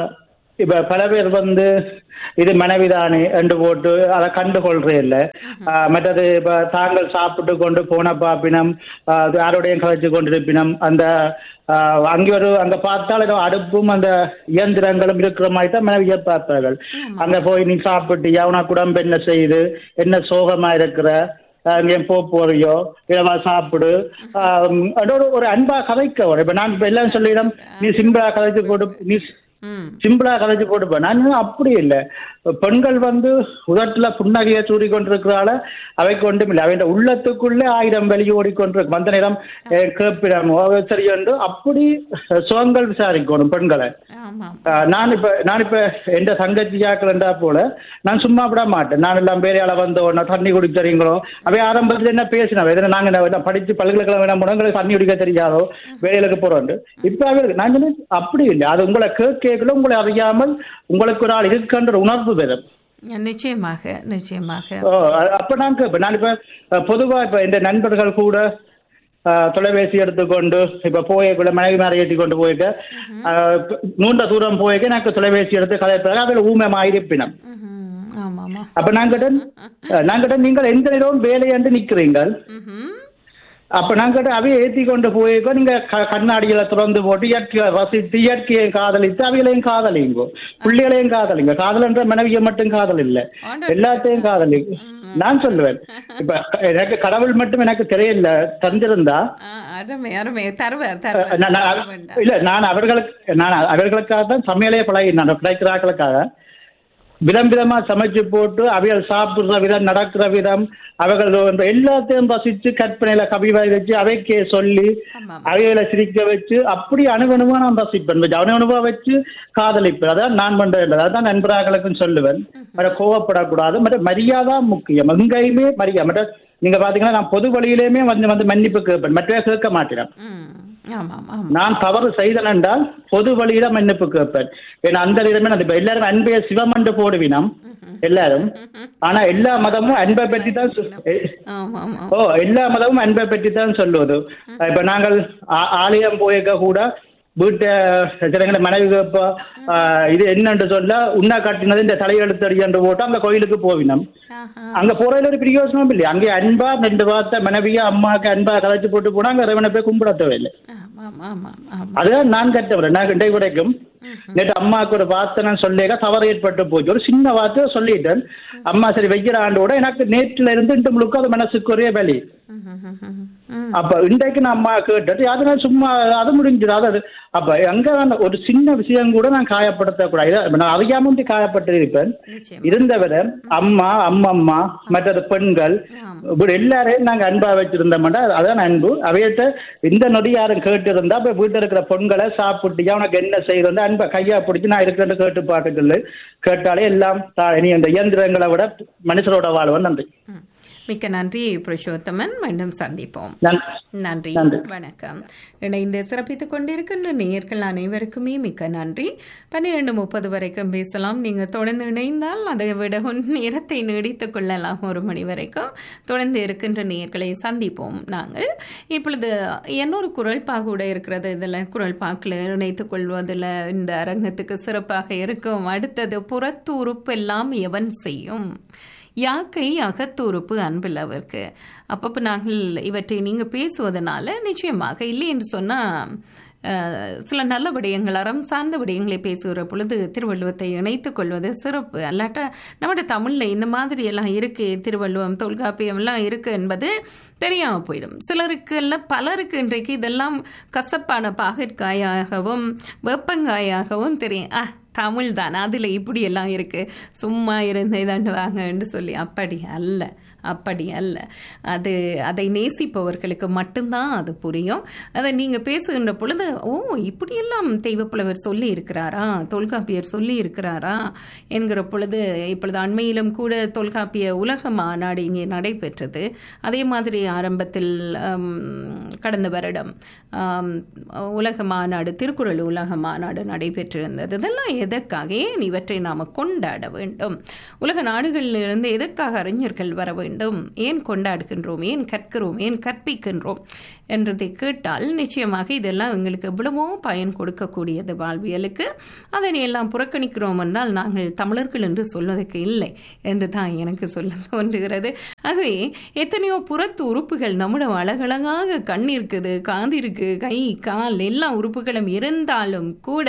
இப்ப பல பேர் வந்து இது மனைவிதானே என்று போட்டு அதை கண்டுகொள்றே இல்லை ஆஹ் மற்றது இப்ப தாங்கள் சாப்பிட்டு கொண்டு போன பாப்பினம் ஆஹ் அது யாரோடையும் கதைச்சு கொண்டிருப்பினம் அந்த ஆஹ் அங்கே ஒரு அங்க பார்த்தால் ஏதோ அடுப்பும் அந்த இயந்திரங்களும் இருக்கிற மாதிரி தான் மனைவியை பார்ப்பார்கள் அங்க போய் நீ சாப்பிட்டியா உனக்கு உடம்பு என்ன செய்யுது என்ன சோகமா இருக்கிற அங்கேயும் போ போறியோ இல்லவா சாப்பிடு ஆஹ் அதோட ஒரு அன்பா கதைக்க வரும் இப்ப நான் இப்ப எல்லாம் சொல்லிடும் நீ சிம்பிளா கதைச்சு போட்டு நீ ம் சிம்பிளா கதைச்சு போட்டுப்பேன் நான் இன்னும் அப்படி இல்லை பெண்கள் வந்து உதட்டுல புன்னகையை சூடி கொண்டிருக்கிறால அவைக்கு ஒன்றும் இல்லை அவையின் உள்ளத்துக்குள்ளே ஆயிரம் வெளியே ஓடிக்கொண்டிருக்கும் அந்த நேரம் அஹ், கேட்பிடம் ஓ, சரி என்று அப்படி சுகங்கள் விசாரிக்கணும் பெண்களை ஆமாம் ஆஹ், நான் இப்ப நான் இப்ப எந்த தங்கச்சியாக்கள் என்றா போல நான் சும்மா விட மாட்டேன் நான் எல்லாம் வேலையால வந்த உடனே தண்ணி குடிக்கிறீங்களோ அவை ஆரம்பத்துல என்ன பேசினோம் எதனா நாங்க என்ன என்ன படிச்சு பல்கலைக்கழகம் என்ன பண்ணோம் எங்களுக்கு தண்ணி குடிக்க தெரியாதோ வேலைகளுக்கு போறோம் இப்ப அவை நான் சொன்னேன், அப்படி இல்லை அது உங்களை கேட்கல உங்களை அறியாமல் உங்களுக்கு ஒரு ஆள் இருக்கின்ற உணர்வு பெறும் நிச்சயமாக நிச்சயமாக ஓ, அ- அப்ப நான் கேட்பேன் நான் இப்ப அஹ், பொதுவா இப்ப இந்த நண்பர்கள் கூட அஹ், தொலைபேசி எடுத்துக்கொண்டு இப்ப போயக்குள்ள மனைவி மேலே ஏற்றி கொண்டு போயிருக்க அஹ், இப்ப நீண்ட தூரம் போயிருக்க எனக்கு தொலைபேசி எடுத்து கதைப்பாங்க அதில் ஊமமாக இருப்பினம் ம்ஹும். ஆமாமா அப்ப நான் கேட்டேன் அஹ், நான் கேட்டேன் நீங்கள் எந்த நேரம் வேலையாண்டு நிக்கிறீங்கள் ம்ஹும். அப்ப நான் கேட்டேன் அவையை ஏற்றி கொண்டு போயிருக்கோ நீங்க க- கண்ணாடிகளை திறந்து போட்டு இயற்கையை ரசித்து இயற்கையை காதலித்து அவைகளையும் காதலிங்கோ பிள்ளைகளையும் காதலிங்க காதல்ன்ற மனைவியை மட்டும் காதல் இல்ல ஆண்டவர். எல்லாத்தையும் காதலி நான் சொல்லுவேன் இப்ப எனக்கு கடவுள் மட்டும் எனக்கு தெரியல தந்திருந்தா ஆ, அருமை அருமை தருவார் அஹ், தருவார் நான் நான் தர வேண்டாம். இல்ல நான் அவர்களுக்கு நான் அவர்களுக்காக தான் சமையலே பழகி நான் கிடைக்கிறார்களுக்காக விதம் விதமா சமைச்சு போட்டு அவைகள் சாப்பிடுற விதம் நடக்கிற விதம் அவர்கள் வந்து எல்லாத்தையும் ரசிச்சு கற்பனையில கவிவாய் வச்சு அவைக்கே சொல்லி ஆமாம். அவைகளை சிரிக்க வச்சு அப்படி அணுகணுமா நான் ரசிப்பேன் அணுகணுமா வச்சு காதலிப்பேன் அதான் நான் பண்றேன் அதான் நண்பர்களுக்கும் சொல்லுவேன் மற்ற கோவப்படக்கூடாது மற்ற மரியாதை முக்கியம் எங்கேயுமே மரியாதை மற்ற நீங்க பாத்தீங்கன்னா நான் பொது வழியிலேயுமே வந்து வந்து மன்னிப்பு கேட்பேன் மற்றவே கேட்க மாட்டேன் ம் ஆமாம் ஆமாம் நான் தவறு செய்தேன் என்றால் பொது வழியில மன்னிப்பு கேட்பேன் ஏன்னா அந்த விதமே நான் இப்ப எல்லாரும் அன்பைய சிவம் என்று போடுவினம் எல்லாரும் ஆனா எல்லா மதமும் அன்பை பற்றி தான் சொ- எ- ஆமாம் ஆமாம் ஓ எல்லா மதமும் அன்பை பற்றி தான் சொல்லுவது இப்ப நாங்கள் ஆ- ஆலயம் போயிருக்க கூட வீட்டை சிலங்களை மனைவி கேட்பா, ஆ, இது என்னன்னு சொல்ல உண்ணா காட்டினது இந்த தலையெழுத்தடி என்று போட்டு அந்த கோயிலுக்கு போவினோம் ஆஹா. அங்க போறதுல ஒரு பிரயோசனம் இல்லை அங்கே அன்பா ரெண்டு வார்த்தை மனைவியா அம்மாக்கு அன்பா கலைச்சு போட்டு போனா அங்க இறைவனை போய் கும்பிட தேவையில்லை ஆமாம் ஆமாம் ஆமாம் அதுதான் நான் கட்டவரேன் நான் இன்றைக்கு வரைக்கும் நேற்று அம்மாவுக்கு ஒரு வார்த்தை நான் சொல்லிக்க தவறு ஏற்பட்டு போச்சு ஒரு சின்ன வார்த்தை சொல்லிட்டேன் அம்மா சரி வைக்கிற ஆண்டோட எனக்கு நேற்றுல இருந்து இன்று முழுக்க அது மனசுக்கு ஒரே வலி ம், ம், ம், ம், ம். அப்ப இன்றைக்கு நான் அம்மா கேட்டுட்டு அது நான் சும்மா அது முடிஞ்சது அது அப்ப அங்க நான் ஒரு சின்ன விஷயம் கூட நான் காயப்படுத்தக்கூடாது இதை நான் அறியாம வந்து காயப்பட்டு இருப்பேன் நிச்சயம் இருந்தவரை அம்மா அம்மம்மா மற்றது பெண்கள் இப்படி எல்லாரையும் நாங்க அன்பா வச்சிருந்தோம்னா அதான் அன்பு அவையிட்ட இந்த நொடி யாரும் கேட்டு இருந்தா இப்ப வீட்டுல இருக்கிற பெண்களை சாப்பிட்டியா உனக்கு என்ன செய்யறது அன்பை கையா பிடிச்சி நான் இருக்கிறேன்னு கேட்டு பாட்டுகள் கேட்டாலே எல்லாம் தா- இனி அந்த இயந்திரங்களை விட மனுஷரோட வாழ்வன் நன்றி ம். மிக்க நன்றி புருஷோத்தமன் மீண்டும் சந்திப்போம் நன்றி நன்றி நன்றி. வணக்கம் இணைந்து சிறப்பித்துக் கொண்டிருக்கின்ற நேயர்கள் அனைவருக்குமே மிக்க நன்றி பன்னிரண்டு முப்பது வரைக்கும் பேசலாம் நீங்க தொடர்ந்து இணைந்தால் அதை விட உன் நேரத்தை நீடித்துக் கொள்ளலாம் ஒரு மணி வரைக்கும் தொடர்ந்து இருக்கின்ற நேயர்களை சந்திப்போம் நாங்கள் இப்பொழுது இன்னொரு குரல் பாகூட இருக்கிறது இதில் குரல் பாக்கில் இணைத்துக் கொள்வதில் இந்த அரங்கத்துக்கு சிறப்பாக இருக்கும் அடுத்தது புறத்துறுப்பெல்லாம் எவன் செய்யும் யாக்கை அகத்துறுப்பு அன்பில்லவர்க்கு அப்பப்போ நாங்கள் இவற்றை நீங்கள் பேசுவதனால நிச்சயமாக இல்லை என்று சொன்னால் சில நல்ல விடயங்கள் அறம் சார்ந்த விடயங்களை பேசுகிற பொழுது திருவள்ளுவத்தை இணைத்துக் கொள்வது சிறப்பு அல்லாட்டா நம்முடைய தமிழில் இந்த மாதிரி எல்லாம் இருக்கு திருவள்ளுவம் தொல்காப்பியம் எல்லாம் இருக்கு என்பது தெரியாமல் போயிடும் சிலருக்கு இல்லை பலருக்கு இன்றைக்கு இதெல்லாம் கசப்பான பாகற்காயாகவும் வேப்பங்காயாகவும் தெரியும் ஆ தமிழ் தான் அதுல இப்படி எல்லாம் இருக்கு சும்மா இருந்து இதாண்டு வாங்கன்னு சொல்லி அப்படி அல்ல அப்படி அல்ல அது அதை நேசிப்பவர்களுக்கு மட்டும்தான் அது புரியும் அதை நீங்க பேசுகின்ற பொழுது ஓ இப்படியெல்லாம் தெய்வப்புலவர் சொல்லி இருக்கிறாரா தொல்காப்பியர் சொல்லி இருக்கிறாரா என்கிற பொழுது இப்பொழுது அண்மையிலும் கூட தொல்காப்பிய உலக மாநாடு இங்கே நடைபெற்றது அதே மாதிரி ஆரம்பத்தில் ஆம், கடந்த வருடம் ஆம், உலக மாநாடு திருக்குறள் உலக மாநாடு நடைபெற்றிருந்தது இதெல்லாம் எதற்காக ஏன் இவற்றை நாம் கொண்டாட வேண்டும் உலக நாடுகளிலிருந்து எதற்காக அறிஞர்கள் வர வேண்டும் ஏன் கொண்டாடுகின்றோம் ஏன் கற்கிறோம் ஏன் கற்பிக்கின்றோம் என்றதை கேட்டால் நிச்சயமாக இதெல்லாம் எங்களுக்கு எவ்வளவோ பயன் கொடுக்கக்கூடியது வாழ்வியலுக்கு அதனை எல்லாம் புறக்கணிக்கிறோம் என்றால் நாங்கள் தமிழர்கள் என்று சொல்வதற்கு இல்லை என்று தான் எனக்கு சொல்ல தோன்றுகிறது ஆகவே எத்தனையோ புறத்து உறுப்புகள் நம்மிடம் அழகழகாக கண் இருக்குது காது இருக்கு கை கால் எல்லா உறுப்புகளும் இருந்தாலும் கூட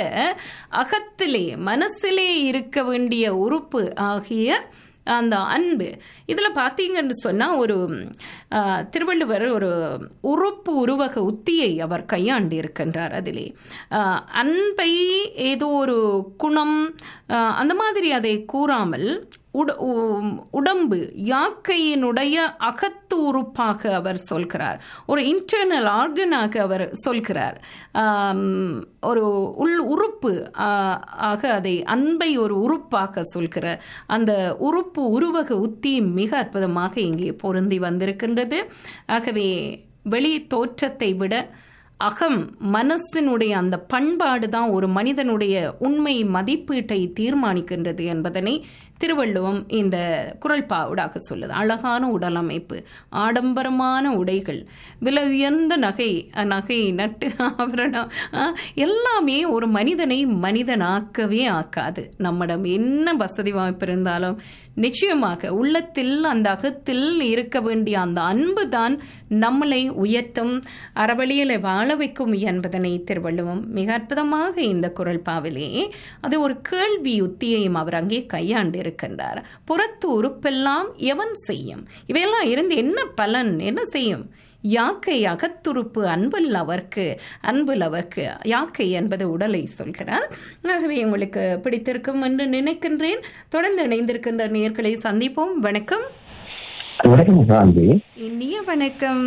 அகத்திலே மனசிலே இருக்க வேண்டிய உறுப்பு ஆகிய அந்த அன்பு இதில் பார்த்தீங்கன்னு சொன்னால் ஒரு ஆ, திருவள்ளுவர் ஒரு உறுப்பு உருவக உத்தியை அவர் கையாண்டு இருக்கின்றார் அதிலே ஆ, அன்பை ஏதோ ஒரு குணம் ஆ, அந்த மாதிரி அதை கூறாமல் உட உ- உடம்பு யாக்கையினுடைய அகத்து உறுப்பாக அவர் சொல்கிறார் ஒரு இன்டர்னல் ஆர்கனாக அவர் சொல்கிறார் ஆம், ஒரு உள் உறுப்பு ஆ, ஆக அதை அன்பை ஒரு உறுப்பாக சொல்கிற அந்த உறுப்பு உருவக உத்தி மிக அற்புதமாக இங்கே பொருந்தி வந்திருக்கின்றது ஆகவே வெளி தோற்றத்தை விட அகம் மனசினுடைய அந்த பண்பாடு தான் ஒரு மனிதனுடைய உண்மை மதிப்பீட்டை தீர்மானிக்கின்றது என்பதனை திருவள்ளுவம் இந்த குரல் பாவுடாக சொல்லுது அழகான உடலமைப்பு ஆடம்பரமான உடைகள் விலை உயர்ந்த நகை அஹ், நகை நட்டு ஆபரணம் அஹ், எல்லாமே ஒரு மனிதனை மனிதனாக்கவே ஆக்காது நம்மிடம் என்ன வசதி வாய்ப்பு இருந்தாலும் நிச்சயமாக உள்ளத்தில் அந்த அகத்தில் இருக்க வேண்டிய அந்த அன்பு தான் நம்மளை உயர்த்தும் அறவழியில வாழ வைக்கும் என்பதனை திருவள்ளுவம் மிக அற்புதமாக இந்த குரல் பாவிலே அது ஒரு கேள்வி உத்தியையும் அவர் அங்கே கையாண்டு இருக்கின்றார் புறத்து உறுப்பெல்லாம் எவன் செய்யும் இவையெல்லாம் இருந்து என்ன பலன் என்ன செய்யும் யாக்கை அகத்துறுப்பு அன்பில் அவர்க்கு அன்பில் அவர்க்கு யாக்கை என்பது உடலை சொல்கிறார் ஆகவே உங்களுக்கு பிடித்திருக்கும் என்று நினைக்கின்றேன் தொடர்ந்து இணைந்திருக்கின்ற நேர்களை சந்திப்போம் வணக்கம் வணக்கம் காந்தி இனிய வணக்கம்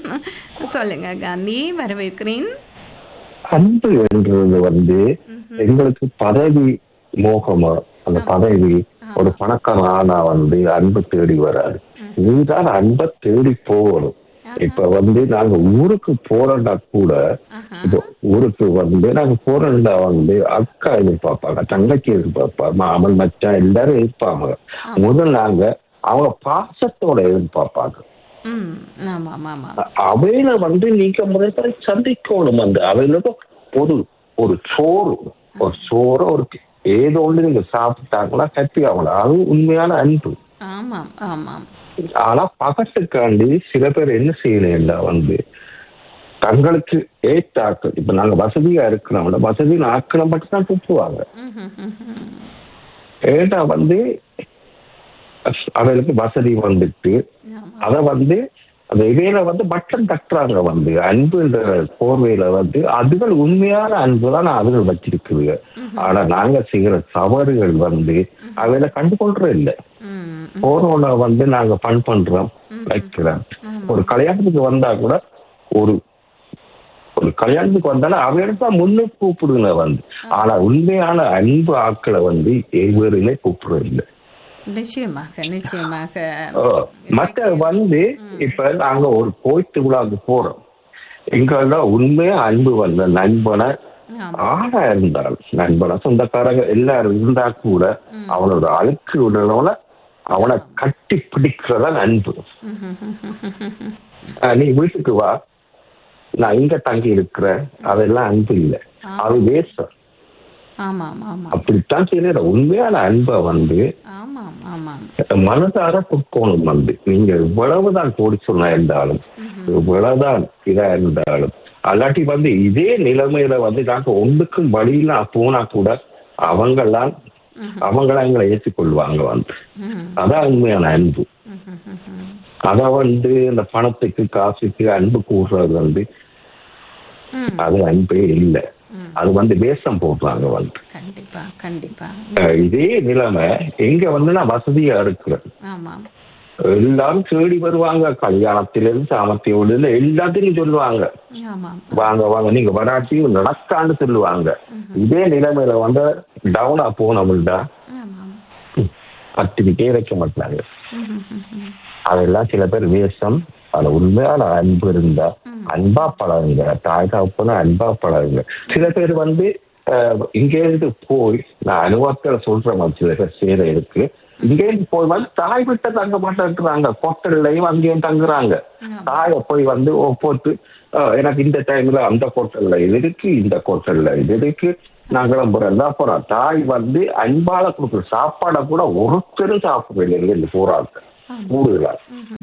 சொல்லுங்க காந்தி வரவேற்கிறேன் அன்பு என்றது வந்து எங்களுக்கு பதவி மோகமா அந்த பதவி ஒரு பணக்காரன் ஆனா வந்து அன்பு தேடி வராது நீதான் அன்பை தேடி போகணும் இப்ப வந்து நாங்க ஊருக்கு போறோம்னா கூட இப்போ ஊருக்கு வந்து நாங்க போறோம்னா வந்து அக்கா எதிர்பார்ப்பாங்க தங்கச்சி எதிர்பார்ப்பா மாமன் மச்சான் எல்லாரும் எதிர்ப்பாங்க முதல் நாங்க அவங்க பாசத்தோட எதிர்பார்ப்பாங்க ம் ஆமாம் ஆமாம் அவையில வந்து நீங்க முதல்ல சந்திக்கணும் அந்த அவையில ஒரு ஒரு சோறு ஒரு சோறு ஒரு ஏதோ ஒன்று நீங்க சாப்பிட்டாங்களா கட்டி ஆகலாம் அது உண்மையான அன்பு ஆமாம் ஆமாம் ஆனா பகட்டுக்காண்டி சில பேர் என்ன செய்யலைன்னா வந்து தங்களுக்கு ஏற்ற ஆட்கள் இப்ப நாங்க வசதியா இருக்கிறோம்ல வசதி ஆட்களை மட்டும் தான் கூப்பிடுவாங்க ம்ஹும், ம்ஹும். ஏன்னா வந்து அவளுக்கு வசதி வந்துட்டு ஆமாம் அத வந்து அந்த இவையில வந்து மட்டம் தட்டுறாங்க வந்து அன்புன்ற போர்வையில வந்து அதுகள் உண்மையான அன்பு தான் அதுகள் வச்சிருக்குதுங்க ஆனா நாங்க செய்யற தவறுகள் வந்து அவையில கண்டுகொள்றது இல்லை ம் போனோட வந்து நாங்க பண் பண்றோம் வைக்கிறோம் ஒரு கல்யாணத்துக்கு வந்தா கூட ஒரு ஒரு கல்யாணத்துக்கு வந்தாலும் அவையில தான் முன்னுக்கு கூப்பிடுங்க வந்து ஆனா உண்மையான அன்பு ஆட்களை வந்து எவருமே கூப்பிடுறது இல்லை நிச்சயமாக நிச்சயமாக ஓ, மத்த வந்து இப்ப நாங்க ஒரு கோயிட்டு விழாக்கு போறோம் எங்கள உண்மையா அன்பு வந்த நண்பனை ஆமாம் ஆடா இருந்தால் நண்பனை சொந்தக்காரங்க எல்லாரும் இருந்தா கூட அவனோட அழுக்கு உடனோட அவனை கட்டி பிடிக்கிறதா அன்பு ஆஹ், நீ வீட்டுக்கு வா நான் இங்க தங்கி இருக்கிறேன் அதெல்லாம் அன்பு இல்லை அது வேஸ்ட் ஆமாம் ஆமாம் அப்படித்தான் செய்யற உண்மையான அன்பை வந்து ஆமாம் ஆமாம் மனதார புட்கோணம் வந்து நீங்க இவ்வளவுதான் கோடிச்சொன்னா இருந்தாலும் இவ்வளவுதான் இதா இருந்தாலும் அல்லாட்டி வந்து இதே நிலைமையில வந்து நாங்க ஒன்றுக்கும் வழியில போனா கூட அவங்கெல்லாம் அவங்கள எங்களை ஏற்றுக்கொள்வாங்க வந்து அதான் உண்மையான அன்பு அத வந்து இந்த பணத்துக்கு காசுக்கு அன்பு கூடுறது வந்து அது அன்பே இல்லை அது வந்து வேஷம் போடுறாங்க வந்து கண்டிப்பா கண்டிப்பா அஹ் இதே நிலைமை எங்க வந்து நான் வசதியா இருக்கிறேன் ஆமாம் எல்லாரும் தேடி வருவாங்க கல்யாணத்திலிருந்து சாமர்த்தியோடு இருந்து எல்லாத்தையும் சொல்லுவாங்க ஆமாம் வாங்க வாங்க நீங்க வராட்டியும் நடக்கான்னு சொல்லுவாங்க இதே நிலைமையில வந்து டவுனா போனோம்டா ஆமாம் பத்திரிக்கே வைக்க மாட்டாங்க ம், ம், ம், ம். அதெல்லாம் சில பேர் வேஷம் அதுல உண்மையான அன்பு இருந்தா அன்பா பழகுங்க தாய் தகப்பன அன்பா பழகுங்க சில பேர் வந்து அஹ், இங்க இருந்து போய் நான் அனுபவத்துல சொல்றேன் சில பேர் சேர இருக்கு இங்க இருந்து போய் வந்து தாய் விட்ட தங்க மாட்டேன்றாங்க ஹோட்டல்லையும் அங்கேயும் தங்குறாங்க தாயை போய் வந்து ஓ, போட்டு அஹ், எனக்கு இந்த டைம்ல அந்த ஹோட்டல்ல இது இருக்கு இந்த ஹோட்டல்ல இது இருக்கு நான் கிளம்புறேன் தான் போறேன் தாய் வந்து அன்பால கொடுக்குற சாப்பாடை கூட ஒருத்தரும் சாப்பிடல இந்த போராட்டம் கூடுதலாக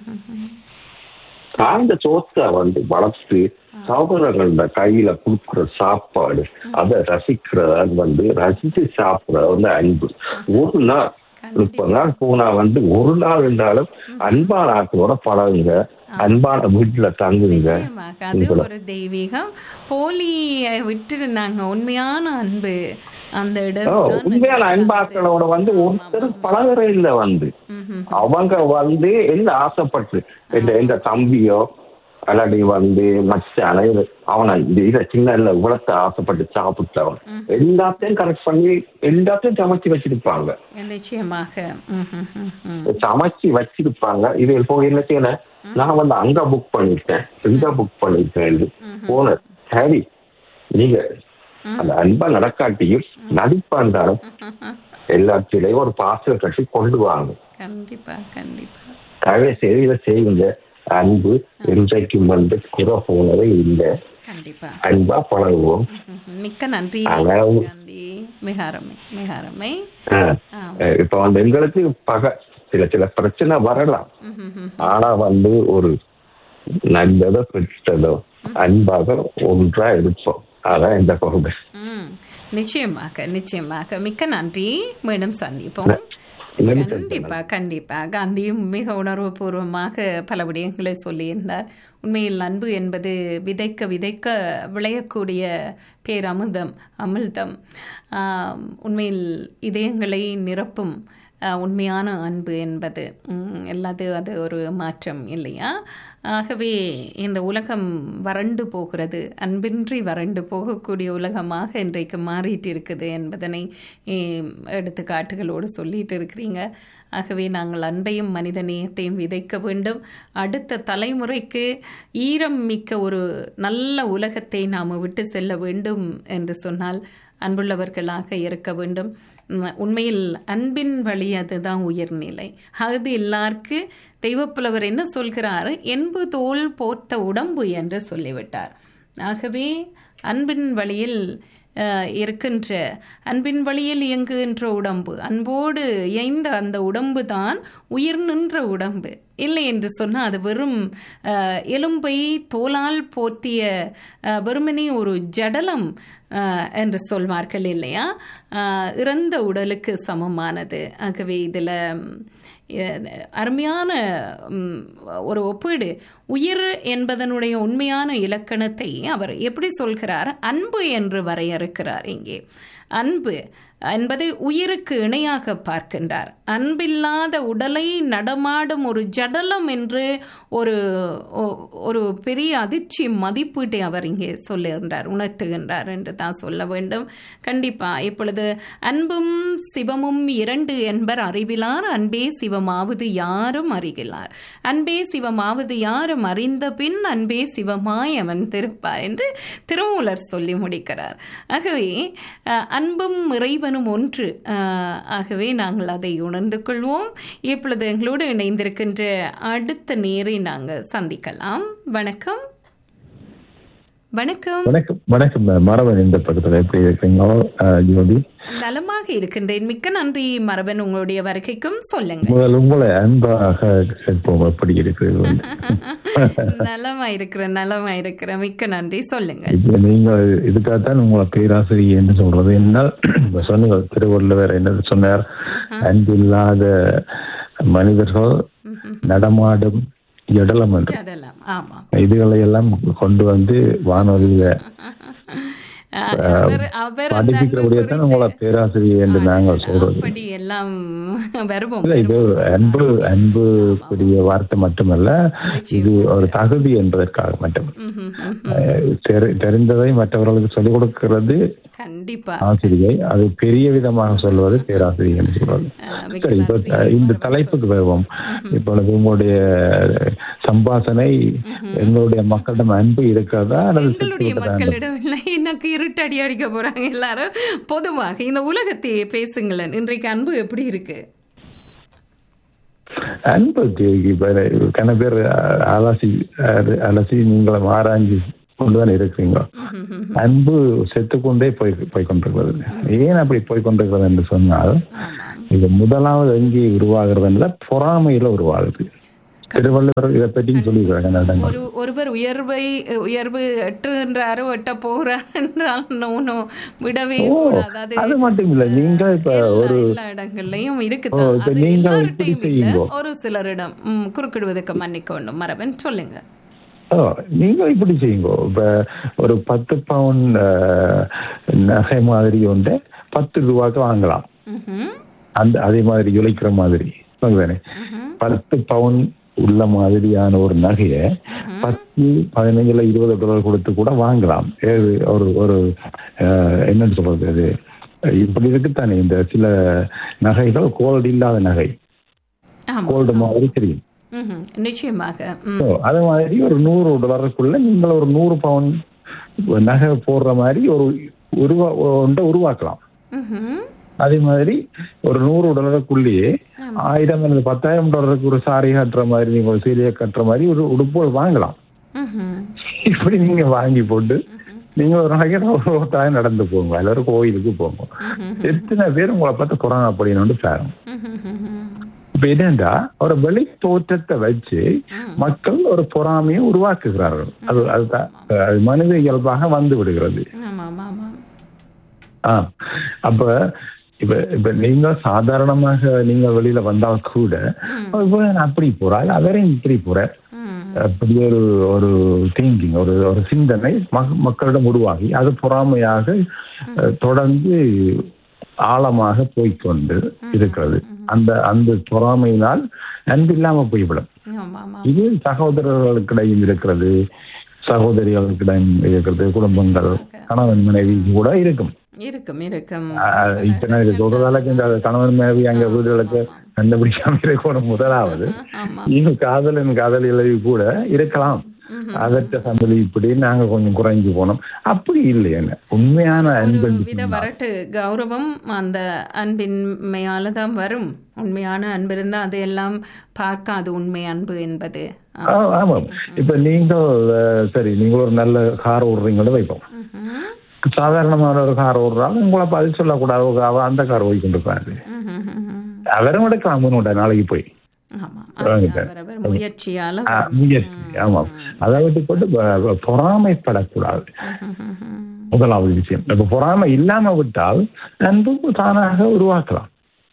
அந்த சோத்தை வந்து வளர்த்து சகோதரர்கள கையில கொடுக்குற சாப்பாடு அதை ரசிக்கிறத வந்து ரசிச்சு சாப்பிடுறது வந்து அன்பு ஒரு நாள் முப்பது நாள் போனா வந்து ஒரு நாள் இருந்தாலும் அன்பான ஆட்களோட பழகுங்க அன்பான வீட்டுல தங்குங்க நிச்சயமாக அது ஒரு தெய்வீகம் போலியை விட்டுட்டு நாங்க உண்மையான அன்பு அந்த ஓ, இடம் உண்மையான அன்பாக்களோட வந்து ஒருத்தர் பழகுறே இல்ல வந்து அவங்க வந்து என்ன ஆசைப்பட்டு இந்த இந்த தம்பியோ அல்லாடி வந்து மச்சான இது அவனை இந்த இதை சின்ன இல்ல உலகத்தை ஆசைப்பட்டு சாப்பிட்டவன் எல்லாத்தையும் கரெக்ட் பண்ணி எல்லாத்தையும் சமைச்சு வச்சிருப்பாங்க நிச்சயமாக ம், ம், ம், ம். சமைச்சு வச்சிருப்பாங்க இது போய் என்ன செய்யணும் நான் வந்து அங்க புக் பண்ணிட்டேன் இங்க புக் பண்ணிட்டேன் போன சரி நீங்க அந்த அன்பா நடக்காட்டியும் நடிப்பா இருந்தாலும் எல்லாத்திலையும் ஒரு பாசல் கட்டி கொண்டு வாங்க கண்டிப்பா கண்டிப்பா தயவு செய்து இதை செய்யுங்க அன்பு இன்றைக்கும் வந்து குறை போனதே இல்லை கண்டிப்பா அன்பா பழகுவோம் ம், ம். மிக்க நன்றி அதாவது- காந்தி மிக அருமை மிக அருமை ஆ. ஆ. அஹ் இப்ப வந்து எங்களுக்கு பகை சில சில பிரச்சனை வரலாம் ம், ம், ம். ஆனா வந்து ஒரு நல்லதோ கெட்டதோ அன்பாக ஒன்றா இருப்போம் அதான் இந்த பகுதி ம். நிச்சயமாக நிச்சயமாக மிக்க நன்றி மீண்டும் சந்திப்போம் நன்றி. கண்டிப்பா கண்டிப்பா காந்தியும் மிக உணர்வுபூர்வமாக பல விடயங்களை சொல்லியிருந்தார் உண்மையில் அன்பு என்பது விதைக்க விதைக்க விளையக்கூடிய பேரமுதம் அமிர்தம் ஆம், உண்மையில் இதயங்களை நிரப்பும் ஆ, உண்மையான அன்பு என்பது ம், எல்லாது அது ஒரு மாற்றம் இல்லையா ஆகவே இந்த உலகம் வறண்டு போகிறது அன்பின்றி வறண்டு போகக்கூடிய உலகமாக இன்றைக்கு மாறிட்டு இருக்குது என்பதனை ஏம், எடுத்துக்காட்டுகளோடு சொல்லிட்டு இருக்கிறீங்க ஆகவே நாங்கள் அன்பையும் மனித நேயத்தையும் விதைக்க வேண்டும் அடுத்த தலைமுறைக்கு ஈரம் மிக்க ஒரு நல்ல உலகத்தை நாம் விட்டு செல்ல வேண்டும் என்று சொன்னால் அன்புள்ளவர்களாக இருக்க வேண்டும் உம், உண்மையில் அன்பின் வழி அதுதான் உயர்நிலை அது எல்லாருக்கு தெய்வப்புலவர் என்ன சொல்கிறார் என்பு தோல் போர்த்த உடம்பு என்று சொல்லிவிட்டார் ஆகவே அன்பின் வழியில் அஹ், இருக்கின்ற அன்பின் வழியில் இயங்குகின்ற உடம்பு அன்போடு இயைந்த அந்த உடம்பு தான் உயிர் நின்ற உடம்பு இல்லை என்று சொன்னால் அது வெறும் அஹ், எலும்பை தோலால் போர்த்திய அஹ், வெறுமனே ஒரு ஜடலம் அஹ், என்று சொல்வார்கள் இல்லையா அஹ், இறந்த உடலுக்கு சமமானது ஆகவே இதில் அருமையான ம், ஒரு ஒப்பீடு உயிர் என்பதனுடைய உண்மையான இலக்கணத்தை அவர் எப்படி சொல்கிறார் அன்பு என்று வரையறுக்கிறார் இங்கே அன்பு என்பதை உயிருக்கு இணையாக பார்க்கின்றார் அன்பில்லாத உடலை நடமாடும் ஒரு ஜடலம் என்று ஒரு ஒ- ஒரு பெரிய அதிர்ச்சி மதிப்பீட்டை அவர் இங்கே சொல்லுகின்றார் உணர்த்துகின்றார் என்று தான் சொல்ல வேண்டும் கண்டிப்பா இப்பொழுது அன்பும் சிவமும் இரண்டு என்பர் அறிவிலார் அன்பே சிவமாவது யாரும் அறிகிறார் அன்பே சிவமாவது யாரும் அறிந்த பின் அன்பே சிவமாய் அவன் திருப்பார் என்று திருமூலர் சொல்லி முடிக்கிறார் ஆகவே அஹ், அன்பும் இறைவனும் ஒன்று அஹ், ஆகவே நாங்கள் அதை உணர்ந்து கொள்வோம் இப்பொழுது எங்களோடு இணைந்திருக்கின்ற அடுத்த நேரை நாங்கள் சந்திக்கலாம் வணக்கம் வணக்கம் வணக்கம் வணக்கம் மரவன் இந்த பக்கத்துல எப்படி இருக்கீங்களோ அஹ், ஜோதி நலமாக இருக்கின்றேன் மிக்க நன்றி மரபன் உங்களுடைய வருகைக்கும் சொல்லுங்க முதல் உங்களை அன்பாக கேட்போம் எப்படி இருக்கிறீர்கள் நலமா இருக்கிறேன் நலமா இருக்கிறேன் மிக்க நன்றி சொல்லுங்க இப்ப நீங்க இதுக்காகத்தான் உங்களை பேராசிரியர் என்று சொல்றது என்ன இப்ப சொன்னீங்க திருவள்ளுவர் என்ன சொன்னார் அன்பில்லாத மனிதர்கள் நடமாடும் ஜடலம் என்று சடலம் ஆமா இதுகளை எல்லாம் கொண்டு வந்து வானொலியில அஹ், அவர் அவர் அந்த அன்பு படிப்பிக்கிறபடியே உங்களை பேராசிரியர் என்று நாங்கள் சொல்றது அப்படி எல்லாம் வருவோம் இல்ல இது அன்பு அன்பு கூடிய வார்த்தை மட்டுமல்ல இது ஒரு தகுதி என்பதற்காக மட்டும் ம்ஹும், ம்ஹும். அஹ் தெரி- தெரிந்ததை மற்றவர்களுக்கு சொல்லிக் கொடுக்கிறது கண்டிப்பா ஆசிரியை அது பெரிய விதமாக சொல்வது பேராசிரியர் என்று சொல்வது அஹ், மிக்க சரி இப்ப நன்றி. இந்த தலைப்புக்கு வருவோம் இப்பொழுது உங்களுடைய சம்பாசனை எங்களுடைய மக்களிடம் அன்பு இருக்கிறதா அல்லது எங்களுடைய சுற்றுவட்டார அன்பு? மக்களிடம் இல்லை எனக்கு இருட்டடி அடிக்க போறாங்க எல்லாரும் பொதுவாக இந்த உலகத்தையே பேசுங்களேன் இன்றைக்கு அன்பு எப்படி இருக்கு அன்பு தி- இப்ப கன பேர் அஹ், அலசி அஹ், அலசி நீங்களும் ஆராய்ஞ்சு கொண்டுதான் இருக்கிறீங்க அன்பு செத்துக்கொண்டே போய் போய் கொண்டிருக்கிறது ஏன் அப்படி போய் கொண்டிருக்கிறது என்று சொன்னால் இது முதலாவது எங்கே உருவாகிறது என்றால் பொறாமையில உருவாகுது திருவள்ளுவர் இதை பற்றியும் சொல்லியிருக்காங்க இந்த இடங்கள். ஒரு ஒருவர் உயர்வை உயர்வு எட்டுன்றாரோ எட்ட போகிறார் என்றால் நோனோ விடவே ஓ, கூடாது அது அது மட்டும் இல்ல நீங்க இப்ப எல்லா- ஒரு எல்லா இடங்கள்லயும் ஓ, இருக்குதான் இப்ப அது நீங்க எல்லார்ட்டையும் இப்படி இல்ல செய்யுங்கோ. ஒரு சிலரிடம் ம், குறுக்கிடுவதற்கு மன்னிக்கணும் மரபன் சொல்லுங்க ஓ, நீங்க இப்படி செய்யுங்க இப்ப ஒரு பத்து பவுன் அஹ், நகை மாதிரி ஒன்று பத்து ரூபாய்க்கு வாங்கலாம் ம்ஹும். அந்த அதே மாதிரி உழைக்கிற மாதிரி வாங்குதானே பத்து பவுன் உள்ள மாதிரியான ஒரு நகையை பத்து பதினஞ்சுல இருபது டாலர் கொடுத்து கூட வாங்கலாம் ஏது ஒரு ஒரு அஹ், என்னன்னு சொல்றது அது இப்படி இருக்குத்தானே இந்த சில நகைகள் கோல்டு இல்லாத நகை ஆமா கோல்டு மாதிரி தெரியும் ம்ஹும். நிச்சயமாக ம். So, அது மாதிரி ஒரு நூறு டாலருக்குள்ள நீங்கள் ஒரு நூறு பவுன் நகை போடுற மாதிரி ஒரு உருவா ஒன்றை உருவாக்கலாம் ம்ஹும். அதே மாதிரி ஒரு நூறு டாலருக்குள்ளேயே ஆயிரம் அல்லது பத்தாயிரம் டாலருக்கு ஒரு சாரி கட்டுற மாதிரி நீங்க ஒரு சீலையை கட்டுற மாதிரி ஒரு உடுப்புகள் வாங்கலாம் ம்ஹும். இப்படி நீங்க வாங்கி போட்டு நீங்க ஒரு நாளைக்கு ஒரு ஒருத்தாயம் நடந்து போங்க எல்லாரும் கோயிலுக்கு போங்க எத்தனை பேர் உங்களை பார்த்து புறாங்க அப்படின்னு பாருங்க ம்ஹும். இப்ப என்னண்டா ஒரு வெளி தோற்றத்தை வச்சு மக்கள் ஒரு பொறாமையை உருவாக்குகிறார்கள் அது அதுதான் அது மனித இயல்பாக வந்து விடுகிறது ஆமா ஆமா ஆமா ஆ அப்ப இப்ப இப்ப நீங்க சாதாரணமாக நீங்க வெளியில வந்தால் கூட இப்ப நான் அப்படி போறேன் அவரையும் இப்படி போறேன் ம். அப்படி ஒரு ஒரு திங்கிங் ஒரு ஒரு சிந்தனை மக்- மக்களிடம் உருவாகி அது பொறாமையாக அஹ், தொடர்ந்து ஆழமாக போய்க்கொண்டு இருக்கிறது அந்த அந்த பொறாமையினால் அன்பு இல்லாம போய்விடும் ஆமா ஆமா இது சகோதரர்களுக்கிடையும் இருக்கிறது சகோதரிகளுக்கிடையும் இருக்கிறது குடும்பங்கள் கணவன் மனைவி கூட இருக்கும் இருக்கும் இருக்கும் ஆஹ் இப்ப நான் இதை சொல்றதால இந்த கணவன் மனைவி அங்க வீடுகளுக்கு கண்டுபிடிக்காம இருக்கணும் முதலாவது ஆமா இது காதலன் காதலிகளை கூட இருக்கலாம் அதற்ற சந்ததி இப்படி நாங்க கொஞ்சம் குறைஞ்சு போனோம் அப்படி இல்லை என்ன உண்மையான அன்பு ஒரு வித வரட்டு கௌரவம் அந்த அன்பின்மையால தான் வரும் உண்மையான அன்பு இருந்தா அது எல்லாம் பார்க்காது உண்மை அன்பு என்பது ஆ. ஆ, ஆமாம் இப்ப நீங்கள் அஹ், சரி நீங்கள் ஒரு நல்ல கார் ஓடுறீங்கன்னு வைப்போம் ம்ஹும். சாதாரணமான ஒரு கார் ஓடுறாலும் உங்களை பதில் சொல்லக்கூடாது ஒரு அவ அந்த கார் போய் கொண்டிருப்பாரு ம்ஹும், ம்ஹும். அவரும் எடுக்கலாம் முன்னோட நாளைக்கு போய் ஆமா அது வாங்கிட்டேன். அவரவர் முயற்சியால ஆ, வரும். முயற்சி ஆமாம் அதை விட்டு போட்டு ப- பொறாமைப்படக்கூடாது ம்ஹும். முதலாவது விஷயம் இப்ப பொறாமை இல்லாம விட்டால் அன்பு தானாக உருவாக்கலாம்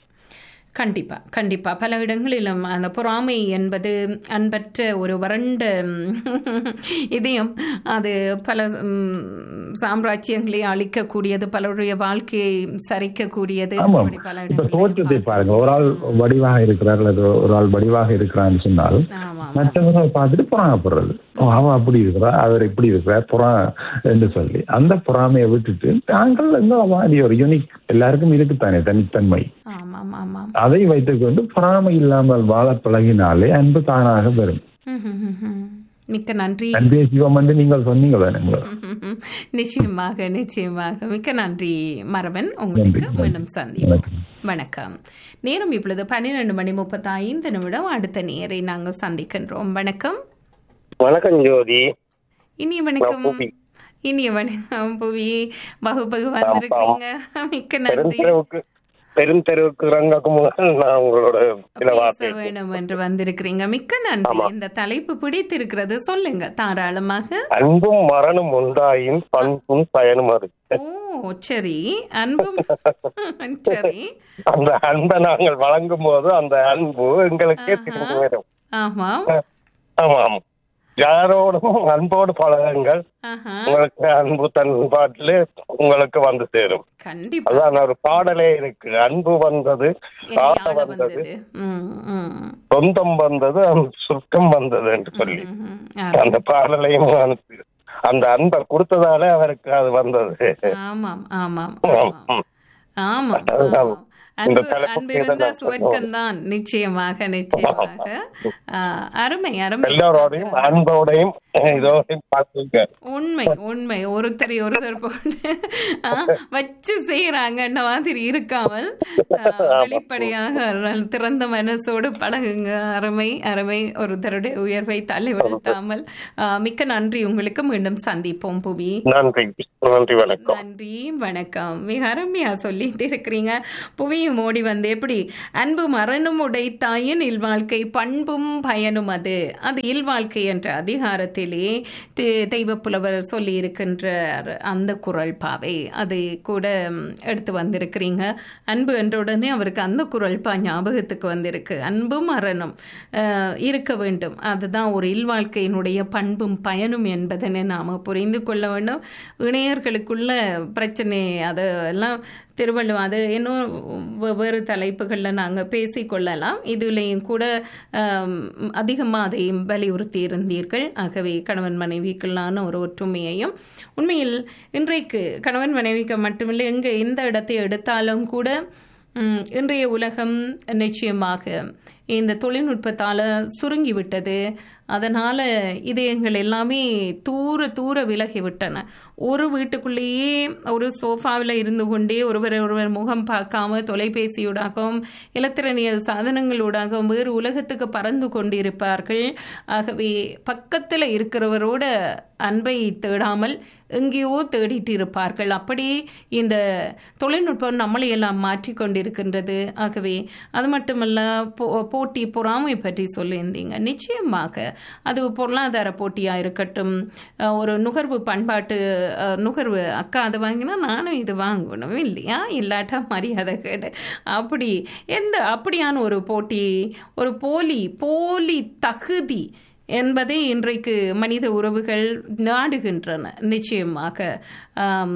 கண்டிப்பா கண்டிப்பா பல இடங்களிலும் அந்த பொறாமை என்பது அன்பற்ற ஒரு வறண்ட ம், இதயம் அது பல ம், சாம்ராஜ்யங்களை அழிக்கக்கூடியது பலருடைய வாழ்க்கையை சரிக்கக்கூடியது ஆமாம் அப்படி பல இப்ப இடங்களில் தோற்றத்தை பாருங்க ஒரு ஆள் வடிவாக இருக்கிறார் அல்லது ஒரு ஆள் வடிவாக இருக்கிறான்னு சொன்னால் ஆமா மற்றவங்க பார்த்துட்டு பொறாமப்படுறது ஓ, அவன் அப்படி இருக்கிறா அவர் இப்படி இருக்கிறார் புறா என்று சொல்லி அந்த பொறாமையை விட்டுட்டு நாங்கள் இந்த மாதிரி ஒரு யூனிக் எல்லாருக்கும் இருக்குத்தானே தனித்தன்மை ஆமாம் ஆமாம் அதை வைத்துக்கொண்டு பொறாமை இல்லாமல் வாழ பழகினாலே அன்பு தானாக வரும் ம்ஹும், ம்ஹும். மிக்க நன்றி அன்பே சிவம் என்று நீங்கள் சொன்னீங்க தானே ம்ஹும். நிச்சயமாக நிச்சயமாக மிக்க நன்றி மரவன் உங்களுக்கு நன்றி. மீண்டும் சந்திப்போம் வணக்கம். வணக்கம் நேரம் இப்பொழுது பன்னிரண்டு மணி முப்பத்தி ஐந்து நிமிடம் அடுத்த நேரை நாங்கள் சந்திக்கின்றோம் வணக்கம் வணக்கம் ஜோதி இனிய வணக்கம் புவி. இனிய வணக்கம் புவி வகுப்புக்கு வந்திருக்கீங்க மிக்க நன்றி பெருந்தெருவுக்கு பெருந்தெருவுக்கு ரங்கக்கு முதல் நான் உங்களோட சில பேச வார்த்தை வேணும் என்று வந்திருக்கிறீங்க மிக்க நன்றி இந்த தலைப்பு பிடித்திருக்கிறது சொல்லுங்க தாராளமாக அன்பும் மரணம் உண்டாயின் பண்பும் பயனும் அது ஓ சரி அன்பும் சரி அந்த அன்பை நாங்கள் வழங்கும் போது அந்த அன்பு எங்களுக்கே திரும்பி வரும் ஆமாம் ஆமாம் யாரோடும் அன்போடு பழகுங்கள் ஆஹா உங்களுக்கு அன்பு தன் பாட்டிலே உங்களுக்கு வந்து சேரும் கண்டிப்பா அதான் ஒரு பாடலே இருக்கு அன்பு வந்தது என்னை ஆட ஆள வந்தது வந்தது ம், ம், சொந்தம் வந்தது அந்த சுருக்கம் வந்தது என்று சொல்லி ம். அந்த பாடலையும் அனுப்பி அந்த அன்பை கொடுத்ததாலே அவருக்கு அது வந்தது ஆமாம் ஆமாம் ஆம், ம். ஆமாம் அதுதான். ஆமாம். இந்த அன்பு தலைப்புக்கு அன்பு இருந்தா இதுதான் சுவர்க்கம் தான் நிச்சயமாக நிச்சயமாக ஆ, அருமை அருமை எல்லோரோடையும் அன்போடையும் இதோடையும் பார்த்துக்க உண்மை உண்மை ஒருத்தரை ஒருத்தர் போட்டு ஆ, வச்சு செய்யறாங்கன்ற மாதிரி இருக்காமல் ஆ, வெளிப்படையாக ஒரு திறந்த மனசோடு பழகுங்க அருமை அருமை ஒருத்தருடைய உயர்வை தள்ளிவிடுத்தாமல் ஆ, மிக்க நன்றி உங்களுக்கு மீண்டும் சந்திப்போம் புவி நன்றி நன்றி வணக்கம் நன்றி வணக்கம் மிக அருமையா சொல்லிட்டு இருக்கிறீங்க புவியும் ஓடி வந்து எப்படி அன்பு மரணம் உடைத்தாயின் இல்வாழ்க்கை பண்பும் பயனும் அது அது இல்வாழ்க்கை என்ற அதிகாரத்திலே தெ- தெய்வப்புலவர் சொல்லி இருக்கின்ற அந்த குரல் பாவை அது கூட ம், எடுத்து வந்திருக்கிறீங்க அன்பு என்ற உடனே அவருக்கு அந்த குரல் பா ஞாபகத்துக்கு வந்திருக்கு அன்பு மரணம் அஹ், இருக்க வேண்டும் அதுதான் ஒரு இல்வாழ்க்கையினுடைய பண்பும் பயனும் என்பதனை நாம் புரிந்து கொள்ள வேண்டும் இணையர்களுக்குள்ள பிரச்சனை அது எல்லாம் திருவள்ளுவர் அது இன்னும் வெவ்வேறு தலைப்புகளில் நாங்கள் பேசிக்கொள்ளலாம் இதுலேயும் கூட அதிகமாக அதை வலியுறுத்தி இருந்தீர்கள் ஆகவே கணவன் மனைவிக்குள்ளான ஒரு ஒற்றுமையையும் உண்மையில் இன்றைக்கு கணவன் மனைவிக்கு மட்டுமில்லை எங்கே எந்த இடத்தை எடுத்தாலும் கூட ம், இன்றைய உலகம் நிச்சயமாக இந்த தொழில்நுட்பத்தால் சுருங்கிவிட்டது அதனால் இதயங்கள் எல்லாமே தூர தூர விலகி விட்டன ஒரு வீட்டுக்குள்ளேயே ஒரு சோஃபாவில் இருந்து கொண்டே ஒருவர் ஒருவர் முகம் பார்க்காம தொலைபேசியூடாகவும் இலத்திரனியல் சாதனங்களூடாகவும் வேறு உலகத்துக்கு பறந்து கொண்டிருப்பார்கள் ஆகவே பக்கத்தில் இருக்கிறவரோட அன்பை தேடாமல் எங்கேயோ தேடிட்டு இருப்பார்கள் அப்படி இந்த தொழில்நுட்பம் நம்மளை எல்லாம் மாற்றி கொண்டிருக்கின்றது ஆகவே அது மட்டுமல்ல போ போட்டி பொறாமை பற்றி சொல்லியிருந்தீங்க நிச்சயமாக அது பொருளாதார போட்டியாக இருக்கட்டும் அஹ் ஒரு நுகர்வு பண்பாட்டு அஹ், நுகர்வு அக்கா அதை வாங்கினா நானும் இது வாங்கணும் இல்லையா இல்லாட்டா மரியாதை கேடு அப்படி எந்த அப்படியான ஒரு போட்டி ஒரு போலி போலி தகுதி என்பதை இன்றைக்கு மனித உறவுகள் நாடுகின்றன நிச்சயமாக ஆம்,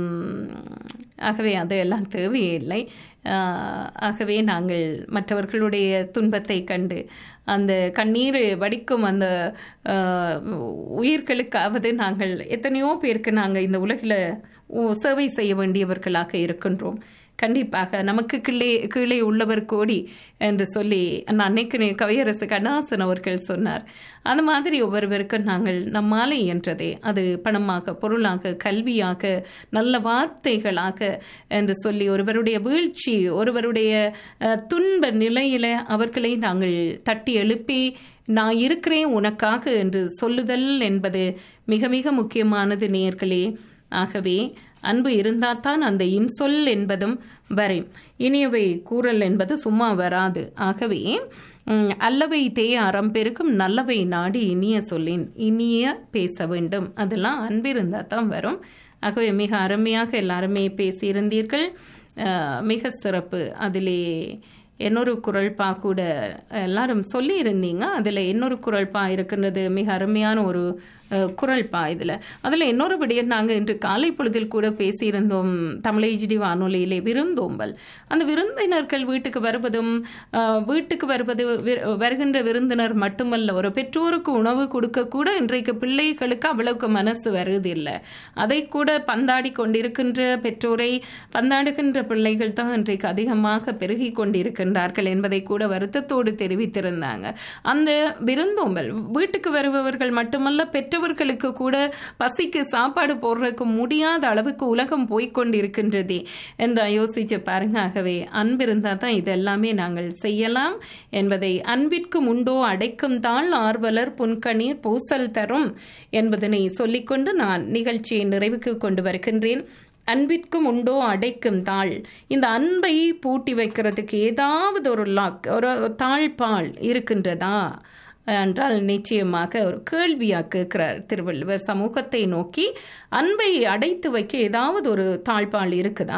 ஆகவே அதெல்லாம் தேவையில்லை ஆஹ், ஆகவே நாங்கள் மற்றவர்களுடைய துன்பத்தை கண்டு அந்த கண்ணீர் வடிக்கும் அந்த ஆஹ், உயிர்களுக்காவது நாங்கள் எத்தனையோ பேருக்கு நாங்கள் இந்த உலகில் சேவை செய்ய வேண்டியவர்களாக இருக்கின்றோம் கண்டிப்பாக நமக்கு கீழே கீழே உள்ளவர் கோடி என்று சொல்லி நான் அன்னைக்கு கவியரசு கண்ணாசன் அவர்கள் சொன்னார் அந்த மாதிரி ஒவ்வொருவருக்கும் நாங்கள் நம்மாலே இயன்றதே அது பணமாக பொருளாக கல்வியாக நல்ல வார்த்தைகளாக என்று சொல்லி ஒருவருடைய வீழ்ச்சி ஒருவருடைய அஹ், துன்ப நிலையில அவர்களை நாங்கள் தட்டி எழுப்பி நான் இருக்கிறேன் உனக்காக என்று சொல்லுதல் என்பது மிக மிக முக்கியமானது நேர்களே ஆகவே அன்பு இருந்தால்தான் அந்த இன்சொல் என்பதும் வரும் இனியவை கூறல் என்பது சும்மா வராது ஆகவே ம், அல்லவை தேய அறம் பெருக்கும் நல்லவை நாடி இனிய சொல்லின் இனிய பேச வேண்டும் அதெல்லாம் அன்பு இருந்தால் தான் வரும் ஆகவே மிக அருமையாக எல்லாருமே பேசியிருந்தீர்கள் அஹ், மிக சிறப்பு அதிலே இன்னொரு குரல்பா கூட எல்லாரும் சொல்லி இருந்தீங்க அதில் இன்னொரு குரல்பா இருக்கின்றது மிக அருமையான ஒரு அஹ், குரல்பா இதில் அதில் இன்னொரு விடயம் நாங்கள் இன்று காலை பொழுதில் கூட பேசியிருந்தோம் தமிழ் HD வானொலியிலே விருந்தோம்பல் அந்த விருந்தினர்கள் வீட்டுக்கு வருவதும் அஹ், வீட்டுக்கு வருவது வி- வருகின்ற விருந்தினர் மட்டுமல்ல ஒரு பெற்றோருக்கு உணவு கொடுக்க கூட இன்றைக்கு பிள்ளைகளுக்கு அவ்வளவுக்கு மனசு வருவதில்லை அதை கூட பந்தாடி கொண்டிருக்கின்ற பெற்றோரை பந்தாடுகின்ற பிள்ளைகள் தான் இன்றைக்கு அதிகமாக பெருகி கொண்டிருக்கின்றார்கள் என்பதை கூட வருத்தத்தோடு தெரிவித்திருந்தாங்க அந்த விருந்தோம்பல் வீட்டுக்கு வருபவர்கள் மட்டுமல்ல பெற்றவர்களுக்கு கூட பசிக்கு சாப்பாடு போடுறதுக்கு முடியாத அளவுக்கு உலகம் போய்க்கொண்டிருக்கின்றதே என்று யோசிச்சு பாருங்க ஆகவே அன்பு இருந்தால் தான் இதெல்லாமே நாங்கள் செய்யலாம் என்பதை அன்பிற்கும் உண்டோ அடைக்கும் தாள் ஆர்வலர் புன்கணீர் பூசல் தரும் என்பதனை சொல்லிக்கொண்டு நான் நிகழ்ச்சியை நிறைவுக்கு கொண்டு வருகின்றேன் அன்பிற்கும் உண்டோ அடைக்கும் தாள் இந்த அன்பை பூட்டி வைக்கிறதுக்கு ஏதாவது ஒரு லாக் ஒரு தாழ்பால் இருக்கின்றதா என்றால் நிச்சயமாக ஒரு கேள்வியாக கேட்கிறார் திருவள்ளுவர் சமூகத்தை நோக்கி அன்பை அடைத்து வைக்க ஏதாவது ஒரு தாழ்பால் இருக்குதா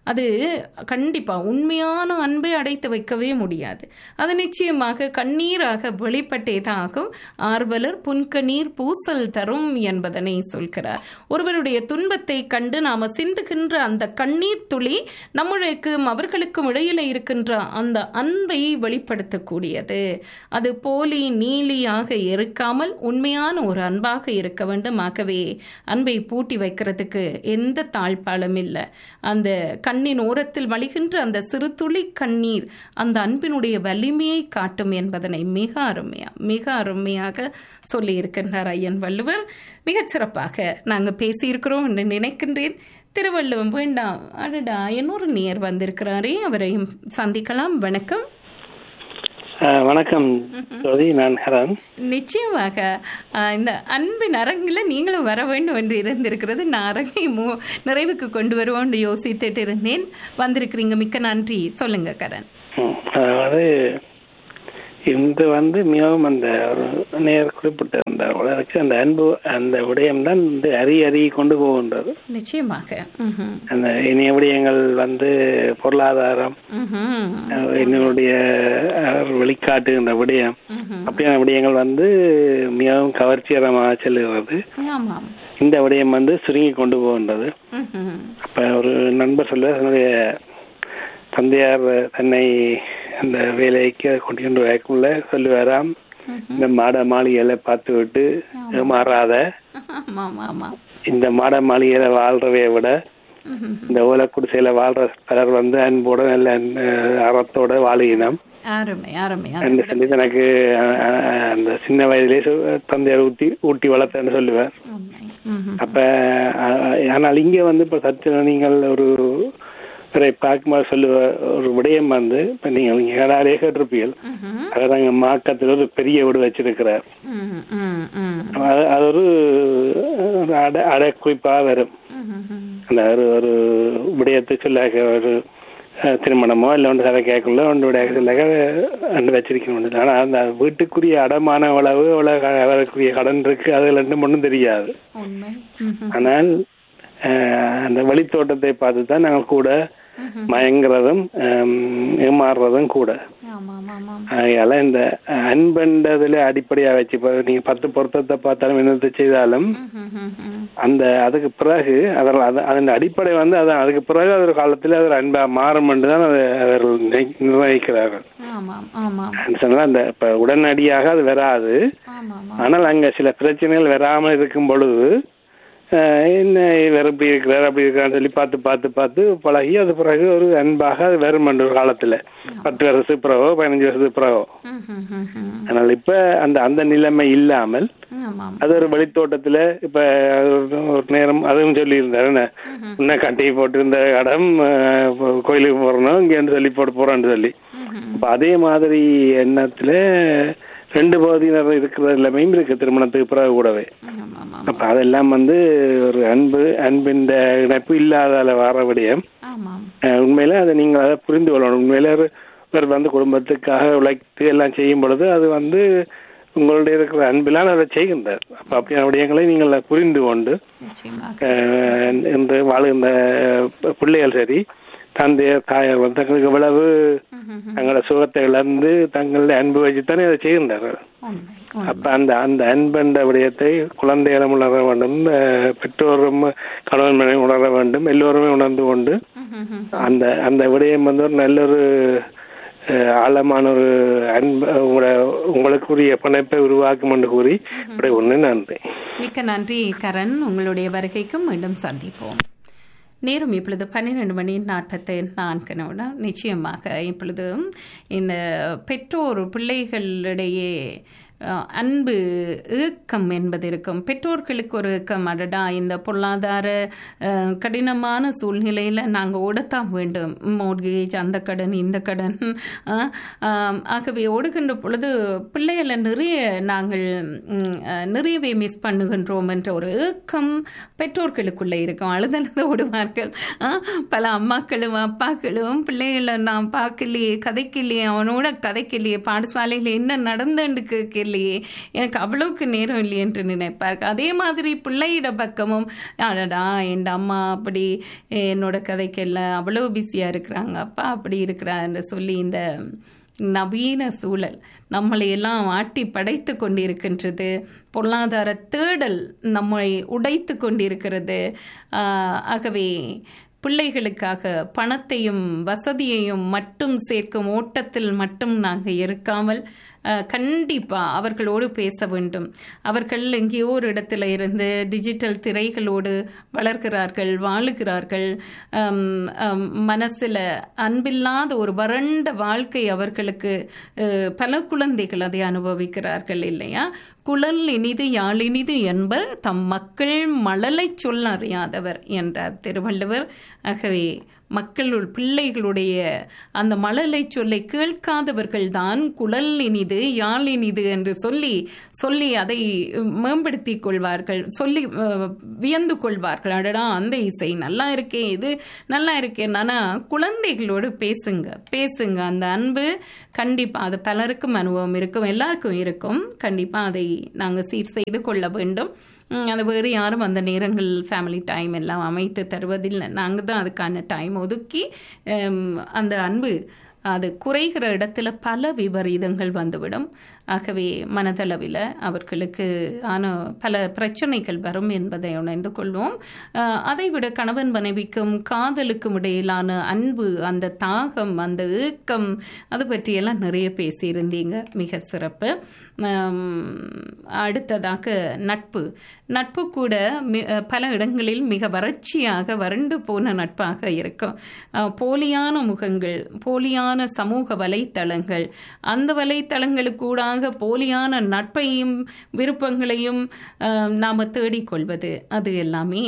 அது கண்டிப்பா உண்மையான அன்பை அடைத்து வைக்கவே முடியாது அது நிச்சயமாக கண்ணீராக வெளிப்பட்டே தாகும் ஆர்வலர் புன்கண்ணீர் பூசல் தரும் என்பதனை சொல்கிறார் ஒருவருடைய துன்பத்தை கண்டு நாம சிந்துகின்ற அந்த கண்ணீர் துளி நம்மளுக்கும் அவர்களுக்கும் இடையில இருக்கின்ற அந்த அன்பை வெளிப்படுத்தக்கூடியது அது போலி நீலியாக இருக்காமல் உண்மையான ஒரு அன்பாக இருக்க வேண்டும் ஆகவே அன்பை பூட்டி வைக்கிறதுக்கு எந்த தாழ்பாலும் இல்லை அந்த கண்ணின் ஓரத்தில் வழிகின்ற அந்த சிறு துளி கண்ணீர் அந்த அன்பினுடைய வலிமையை காட்டும் என்பதனை மிக அருமையா மிக அருமையாக சொல்லி இருக்கின்றார் ஐயன் வள்ளுவர் மிகச் சிறப்பாக நாங்கள் பேசியிருக்கிறோம் என்று நினைக்கின்றேன் திருவள்ளுவம் வேண்டாம் அடடா இன்னொரு நேர் வந்திருக்கிறாரே அவரையும் சந்திக்கலாம் வணக்கம் வணக்கம் ஜோதி நான் ஹரன் நிச்சயமாக அஹ், இந்த அன்பின் அரங்கில் நீங்களும் வர வேண்டும் என்று இருந்திருக்கிறது நான் அரங்கை மு- நிறைவுக்கு கொண்டு வருவோம்னு யோசித்துட்டு இருந்தேன் வந்திருக்கிறீங்க மிக்க நன்றி சொல்லுங்க கரண் ம், அதாவது இது வந்து மிகவும் அந்த ஒரு நேர் குறிப்பிட்ட அந்த உலகத்துக்கு அந்த அன்பு அந்த விடயம் தான் வந்து அறி அறி கொண்டு போகின்றது நிச்சயமாக ம்ஹும். அந்த இனிய விடயங்கள் வந்து பொருளாதாரம் ம்ஹும். அஹ், என்னுடைய அஹ், வெளிக்காட்டுகின்ற விடயம் அப்படியான விடயங்கள் வந்து மிகவும் கவர்ச்சிகரமாக செல்லுகிறது ஆமாம் இந்த விடயம் வந்து சுருங்கி கொண்டு போகின்றது ம்ஹும். அப்ப ஒரு நண்பர் சொல்ல தன்னுடைய தந்தையார் தன்னை அந்த வேலைக்கு கொண்டு கொண்டு வரக்குள்ள சொல்லுவாராம் இந்த மாட மாளிகையில பார்த்து விட்டு மாறாத ஆமாம் ஆமாம் இந்த மாட மாளிகையில வாழ்றவைய விட ம்ஹும். இந்த ஓலை குடிசையில வாழ்ற பலர் வந்து அன்போட நல்ல அஹ், அறத்தோட வாழுகினம் அருமை அருமை என்று சொல்லி தனக்கு அஹ், அஹ், அந்த சின்ன வயதிலே சொ- தந்தையார் ஊட்டி ஊட்டி வளர்த்தேன்னு சொல்லுவார் ம்ஹும். அப்ப அஹ், ஆனால் இங்க வந்து இப்ப சற்று நீங்கள் ஒரு பிறை பார்க்கும்போது சொல்லுவ ஒரு விடயம் வந்து இப்ப நீங்க நீங்க கடாலே கேட்டிருப்பீர்கள் ம்ஹும். அதாவது அங்க மாக்கத்துல ஒரு பெரிய வீடு வச்சிருக்கிறார் ம், ம், ம். அது அது ஒரு ஒரு அடை அடை குறிப்பா வரும் ம்ஹும். அந்த ஒரு ஒரு விடயத்தை சொல்லாக்க ஒரு அஹ், திருமணமோ இல்லை ஒன்று கதை கேட்கல ஒன்று விட சொல்லாக்க ரெண்டு வச்சிருக்கணும் ஆனா அந்த வீட்டுக்குரிய அடமான உழவு உலக அவருக்குரிய கடன் இருக்கு அது ரெண்டும் ஒன்றும் தெரியாது உண்மை ம்ஹும். ஆனால் அஹ், அந்த வழித்தோட்டத்தை பார்த்து தான் நாங்கள் கூட மயங்குறதும் ஹம், ஏமாறுறதும் கூட ஆமாம் ஆமாம் அதனால இந்த அன்பன்றதுல அடிப்படையா வச்சு இப்ப நீங்க பத்து பொருத்தத்தை பார்த்தாலும் என்னத்தை செய்தாலும் அந்த அதுக்கு பிறகு அதில் அது அதன் அடிப்படை வந்து அதான் அதுக்கு பிறகு அது ஒரு காலத்துல அது ஒரு அன்பா மாறும் என்று தான் அதை அவர்கள் நிர்ணயி- நிர்ணயிக்கிறார்கள் ஆமாம் ஆமாம் சொன்னா அந்த இப்ப உடனடியாக அது வராது ஆமாம் ஆனால் அங்க சில பிரச்சனைகள் வராமல் இருக்கும் பொழுது அஹ், என்ன இவர் இப்படி இருக்கிறார் அப்படி இருக்கிறான்னு சொல்லி பார்த்து பார்த்து பார்த்து பழகி அது பிறகு ஒரு அன்பாக அது வரும் என்ற ஒரு காலத்துல பத்து வருஷத்துக்கு பிறகோ பதினஞ்சு வருஷத்துக்கு பிறகோ அதனால இப்ப அந்த அந்த நிலைமை இல்லாமல் ஆமாம் அது ஒரு வெளித்தோட்டத்துல இப்ப ஒரு நேரம் அதுவும் சொல்லி இருந்தாரு இன்னும் கட்டி போட்டிருந்த இடம் அஹ், கோயிலுக்கு போறணும் இங்கேன்னு சொல்லி போட்டு போறோம்னு சொல்லி அப்ப அதே மாதிரி எண்ணத்துல ரெண்டு பகுதியினர் இருக்கிற நிலைமையும் இருக்கு திருமணத்துக்கு பிறகு கூடவே அப்ப அதெல்லாம் வந்து ஒரு அன்பு அன்பின் இணைப்பு இல்லாதால வர விடயம் ஆமாம் அஹ், உண்மையில அதை நீங்கள் அதை புரிந்து கொள்ளணும் உண்மையில ஒரு ஒரு வந்து குடும்பத்துக்காக உழைத்து எல்லாம் செய்யும் பொழுது அது வந்து உங்களுடைய இருக்கிற அன்பிலான அதை செய்கின்றார் அப்ப அப்படியான விடயங்களை நீங்கள் அதை புரிந்து கொண்டு நிச்சயமாக அஹ், இன்று வாழுகின்ற பிள்ளைகள் சரி தந்தையர் தாயார் வந்து தங்களுக்கு எவ்வளவு தங்களோட சுகத்தை இழந்து தங்களுடைய அன்பு வச்சுத்தானே அதை செய்கின்றார்கள் உண்மை அப்ப அந்த அந்த அன்பென்ற விடயத்தை குழந்தைகளும் உணர வேண்டும் அஹ், பெற்றோரும் கணவன் மனைவி உணர வேண்டும் எல்லோருமே உணர்ந்து கொண்டு அந்த அந்த விடயம் வந்து ஒரு நல்ல ஒரு அஹ், ஆழமான ஒரு அன்பு உங்களோட உங்களுக்குரிய பிணைப்பை உருவாக்கும் என்று கூறி இப்படி ஒன்று நன்றி மிக்க நன்றி கரண் உங்களுடைய வருகைக்கும் மீண்டும் சந்திப்போம் நேரம் இப்பொழுது பன்னிரெண்டு மணி நாற்பத்து நான்கு நிமிடம் நிச்சயமாக இப்பொழுது இந்த பெற்றோர் பிள்ளைகளிடையே அஹ், அன்பு ஏக்கம் என்பது இருக்கும் பெற்றோர்களுக்கு ஒரு ஏக்கம் அடடா இந்த பொருளாதார அஹ், கடினமான சூழ்நிலையில் நாங்கள் ஓடத்தான் வேண்டும் மோட்கேஜ் அந்த கடன் இந்த கடன் அஹ், ஆம், ஆகவே ஓடுகின்ற பொழுது பிள்ளைகளை நிறைய நாங்கள் ம், அஹ், நிறையவே மிஸ் பண்ணுகின்றோம் என்ற ஒரு ஏக்கம் பெற்றோர்களுக்குள்ளே இருக்கும் அழுதழுத ஓடுவார்கள் அஹ், பல அம்மாக்களும் அப்பாக்களும் பிள்ளைகளை நான் பார்க்கலையே கதைக்கலையே அவனோட கதைக்கலையே பாடசாலையில் என்ன நடந்துன்னு கேட்கலையே தெரியலையே எனக்கு அவ்வளவுக்கு நேரம் இல்லை என்று நினைப்பார்கள் அதே மாதிரி பிள்ளையிட பக்கமும் அடடா என் அம்மா அப்படி என்னோட கதைக்கெல்லாம் அவ்வளோ பிஸியாக இருக்கிறாங்க அப்பா அப்படி இருக்கிறான்னு சொல்லி இந்த நவீன சூழல் நம்மளை எல்லாம் ஆட்டி படைத்து கொண்டிருக்கின்றது பொருளாதார தேடல் நம்மை உடைத்து கொண்டிருக்கிறது ஆஹ், ஆகவே பிள்ளைகளுக்காக பணத்தையும் வசதியையும் மட்டும் சேர்க்கும் ஓட்டத்தில் மட்டும் நாங்கள் இருக்காமல் அஹ், கண்டிப்பா அவர்களோடு பேச வேண்டும் அவர்கள் எங்கேயோ ஒரு இடத்துல இருந்து டிஜிட்டல் திரைகளோடு வளர்கிறார்கள் வாழுகிறார்கள் அம், அம், மனசுல அன்பில்லாத ஒரு வறண்ட வாழ்க்கை அவர்களுக்கு அஹ், பல குழந்தைகள் அதை அனுபவிக்கிறார்கள் இல்லையா குழல் இனிது யாழ் இனிது என்பர் தம் மக்கள் மழலை சொல்ல அறியாதவர் என்றார் திருவள்ளுவர் ஆகவே மக்களுள் பிள்ளைகளுடைய அந்த மழலை சொல்லை கேட்காதவர்கள் தான் குழல் இனிது யாழ் இனிது என்று சொல்லி சொல்லி அதை மேம்படுத்திக் கொள்வார்கள் சொல்லி அஹ், வியந்து கொள்வார்கள் அடடா அந்த இசை நல்லா இருக்கே இது நல்லா இருக்கே ஆனா குழந்தைகளோடு பேசுங்க பேசுங்க அந்த அன்பு கண்டிப்பா அது பலருக்கும் அனுபவம் இருக்கும் எல்லாருக்கும் இருக்கும் கண்டிப்பா அதை நாங்கள் சீர் செய்து கொள்ள வேண்டும் ம், அது வேறு யாரும் அந்த நேரங்கள் ஃபேமிலி டைம் எல்லாம் அமைத்து தருவதில்லை நாங்கள் தான் அதுக்கான டைம் ஒதுக்கி ஹம், அந்த அன்பு அது குறைகிற இடத்துல பல விபரீதங்கள் வந்துவிடும் ஆகவே மனதளவில் அவர்களுக்கு ஆன பல பிரச்சனைகள் வரும் என்பதை உணர்ந்து கொள்வோம் அஹ், அதைவிட கணவன் மனைவிக்கும் காதலுக்கும் இடையிலான அன்பு அந்த தாகம் அந்த ஏக்கம் அது பற்றியெல்லாம் நிறைய பேசியிருந்தீங்க மிக சிறப்பு ஆம், அடுத்ததாக நட்பு நட்பு கூட மி- அஹ், பல இடங்களில் மிக வறட்சியாக வறண்டு போன நட்பாக இருக்கும் அஹ், போலியான முகங்கள் போலியான சமூக வலைத்தளங்கள் அந்த வலைத்தளங்களுக்கூடாக போலியான நட்பையும் விருப்பங்களையும் அஹ், நாம தேடிக்கொள்வது அது எல்லாமே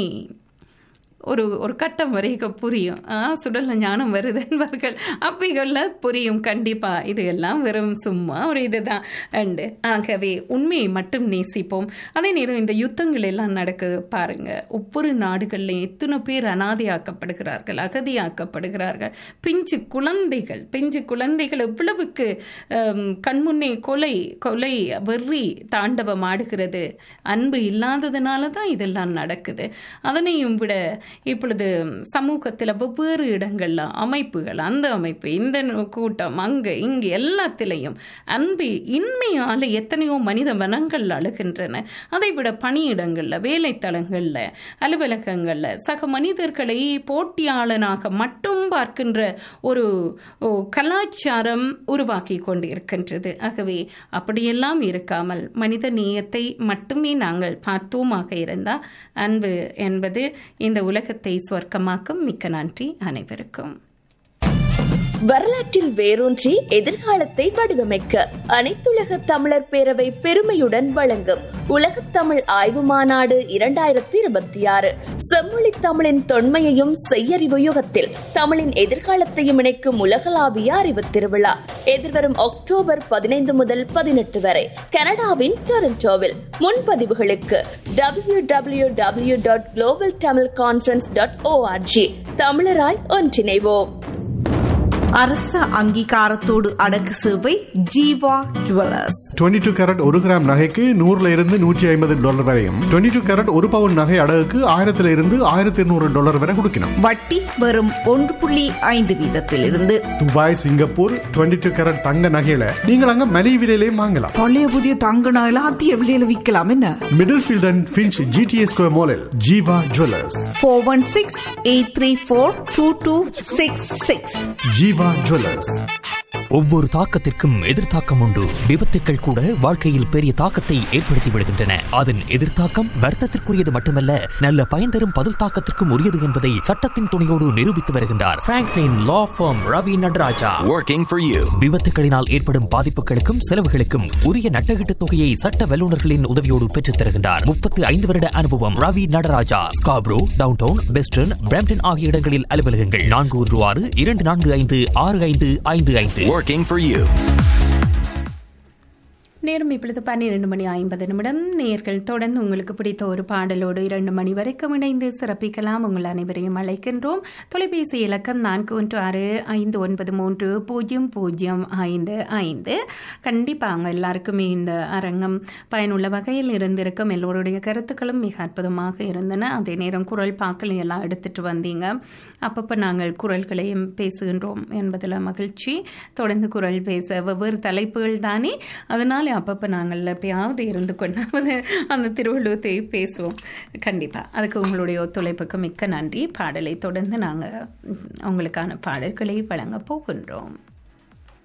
ஒரு ஒரு கட்டம் வரைக்கும் புரியும் ஆ சுடல ஞானம் வருது என்பார்கள் அப்பிகள்ல புரியும் கண்டிப்பா இது எல்லாம் வெறும் சும்மா ஒரு இதுதான் அண்டு ஆகவே உண்மையை மட்டும் நேசிப்போம் அதே நேரம் இந்த யுத்தங்கள் எல்லாம் நடக்குது பாருங்க ஒவ்வொரு நாடுகள்லையும் எத்தனை பேர் அனாதையாக்கப்படுகிறார்கள் அகதியாக்கப்படுகிறார்கள் பிஞ்சு குழந்தைகள் பிஞ்சு குழந்தைகள் எவ்வளவுக்கு ஹம், கண்முன்னே கொலை கொலை வெறி தாண்டவம் ஆடுகிறது அன்பு இல்லாததுனால தான் இதெல்லாம் நடக்குது அதனையும் விட இப்பொழுது சமூகத்தில் வெவ்வேறு இடங்கள்ல அமைப்புகள் அந்த அமைப்பு இந்த கூட்டம் அங்க இங்கு எல்லாத்திலையும் அன்பு இன்மையால எத்தனையோ மனித மனங்கள் அழுகின்றன அதை விட பணியிடங்கள்ல வேலைத்தளங்கள்ல அலுவலகங்கள்ல சக மனிதர்களை போட்டியாளனாக மட்டும் பார்க்கின்ற ஒரு ஓ, கலாச்சாரம் உருவாக்கி கொண்டு இருக்கின்றது ஆகவே அப்படியெல்லாம் இருக்காமல் மனித நேயத்தை மட்டுமே நாங்கள் பார்த்தோமாக இருந்தால் அன்பு என்பது இந்த உலகத்தை சொர்க்கமாக்கும் மிக்க நன்றி அனைவருக்கும் வரலாற்றில் வேரூன்றி எதிர்காலத்தை வடிவமைக்க அனைத்துலக தமிழர் பேரவை பெருமையுடன் வழங்கும் உலகத் தமிழ் ஆய்வு மாநாடு இரண்டாயிரத்தி இருபத்தி ஆறு செம்மொழி தமிழின் தொன்மையையும் செய்யறிவு யுகத்தில் தமிழின் எதிர்காலத்தையும் இணைக்கும் உலகளாவிய அறிவு திருவிழா எதிர்வரும் அக்டோபர் பதினைந்து முதல் பதினெட்டு வரை கனடாவின் டொரண்டோவில் முன்பதிவுகளுக்கு W W W dot global Tamil conference dot ORG தமிழராய் ஒன்றிணைவோம் அரச அங்கீகாரத்தோடு அடக்கு சேவை ஜீவா ஜுவல்லர்ஸ் 22 டூ கேரட் ஒரு கிராம் நகைக்கு நூறுல இருந்து நூற்றி ஐம்பது டாலர் வரையும் 22 டூ கேரட் ஒரு பவுன் நகை அடகுக்கு ஆயிரத்துல இருந்து ஆயிரத்தி இருநூறு டாலர் வரை கொடுக்கணும் வட்டி வெறும் ஒன்று புள்ளி ஐந்து வீதத்திலிருந்து துபாய் சிங்கப்பூர் 22 டூ கேரட் தங்க நகையில நீங்கள் அங்க மலிவு விலையிலையும் வாங்கலாம் பழைய புதிய தங்க நகையில அதிக விலையில விற்கலாம் என்ன Middlefield and Finch GTS square மாலில் Jeeva Jewellers four one six eight three four two two six six Jeeva Jewellers ஒவ்வொரு தாக்கத்திற்கும் எதிர்த்தாக்கம் உண்டு விபத்துக்கள் கூட வாழ்க்கையில் பெரிய தாக்கத்தை ஏற்படுத்தி விடுகின்றன அதன் எதிர்த்தாக்கம் வருத்தத்திற்குரியது மட்டுமல்ல நல்ல பயன் தரும் பதில் தாக்கத்திற்கும் உரியது என்பதை சட்டத்தின் துணையோடு நிரூபித்து வருகின்றார் Franklin law firm Ravi Natarajah Working for you. விபத்துகளினால் ஏற்படும் பாதிப்புகளுக்கும் செலவுகளுக்கும் உரிய நட்டகீட்டு தொகையை சட்ட வல்லுநர்களின் உதவியோடு பெற்றுத் தருகின்றார் முப்பத்தி ஐந்து வருட அனுபவம் Ravi Natarajah Scarborough downtown western Brampton ஆகிய இடங்களில் அலுவலகங்கள் நான்கு ஒன்று ஆறு இரண்டு நான்கு ஐந்து ஆறு ஐந்து ஐந்து ஐந்து Working for you. நேரம் இப்பொழுது பன்னிரண்டு மணி ஐம்பது நிமிடம் நேர்கள் தொடர்ந்து உங்களுக்கு பிடித்த ஒரு பாடலோடு இரண்டு மணி வரைக்கும் இணைந்து சிறப்பிக்கலாம் உங்கள் அனைவரையும் அழைக்கின்றோம் தொலைபேசி இலக்கம் நான்கு ஒன்று ஆறு ஐந்து ஒன்பது மூன்று பூஜ்ஜியம் பூஜ்ஜியம் ஐந்து ஐந்து கண்டிப்பாக அவங்க எல்லாருக்குமே இந்த அரங்கம் பயனுள்ள வகையில் இருந்திருக்கும் எல்லோருடைய கருத்துக்களும் மிக அற்புதமாக இருந்தன அதே நேரம் குரல் பாக்களை எல்லாம் எடுத்துட்டு வந்தீங்க அப்பப்போ நாங்கள் குரல்களையும் பேசுகின்றோம் என்பதில் மகிழ்ச்சி தொடர்ந்து குரல் பேச வெவ்வேறு தலைப்புகள் தானே அதனால அப்பப்போ நாங்கள் எப்பயாவது இருந்து கொண்டாவது அந்த திருவள்ளுவத்தை பேசுவோம் கண்டிப்பாக அதுக்கு உங்களுடைய ஒத்துழைப்புக்கு மிக்க நன்றி பாடலை தொடர்ந்து நாங்கள் உங்களுக்கான பாடல்களை வழங்க போகின்றோம்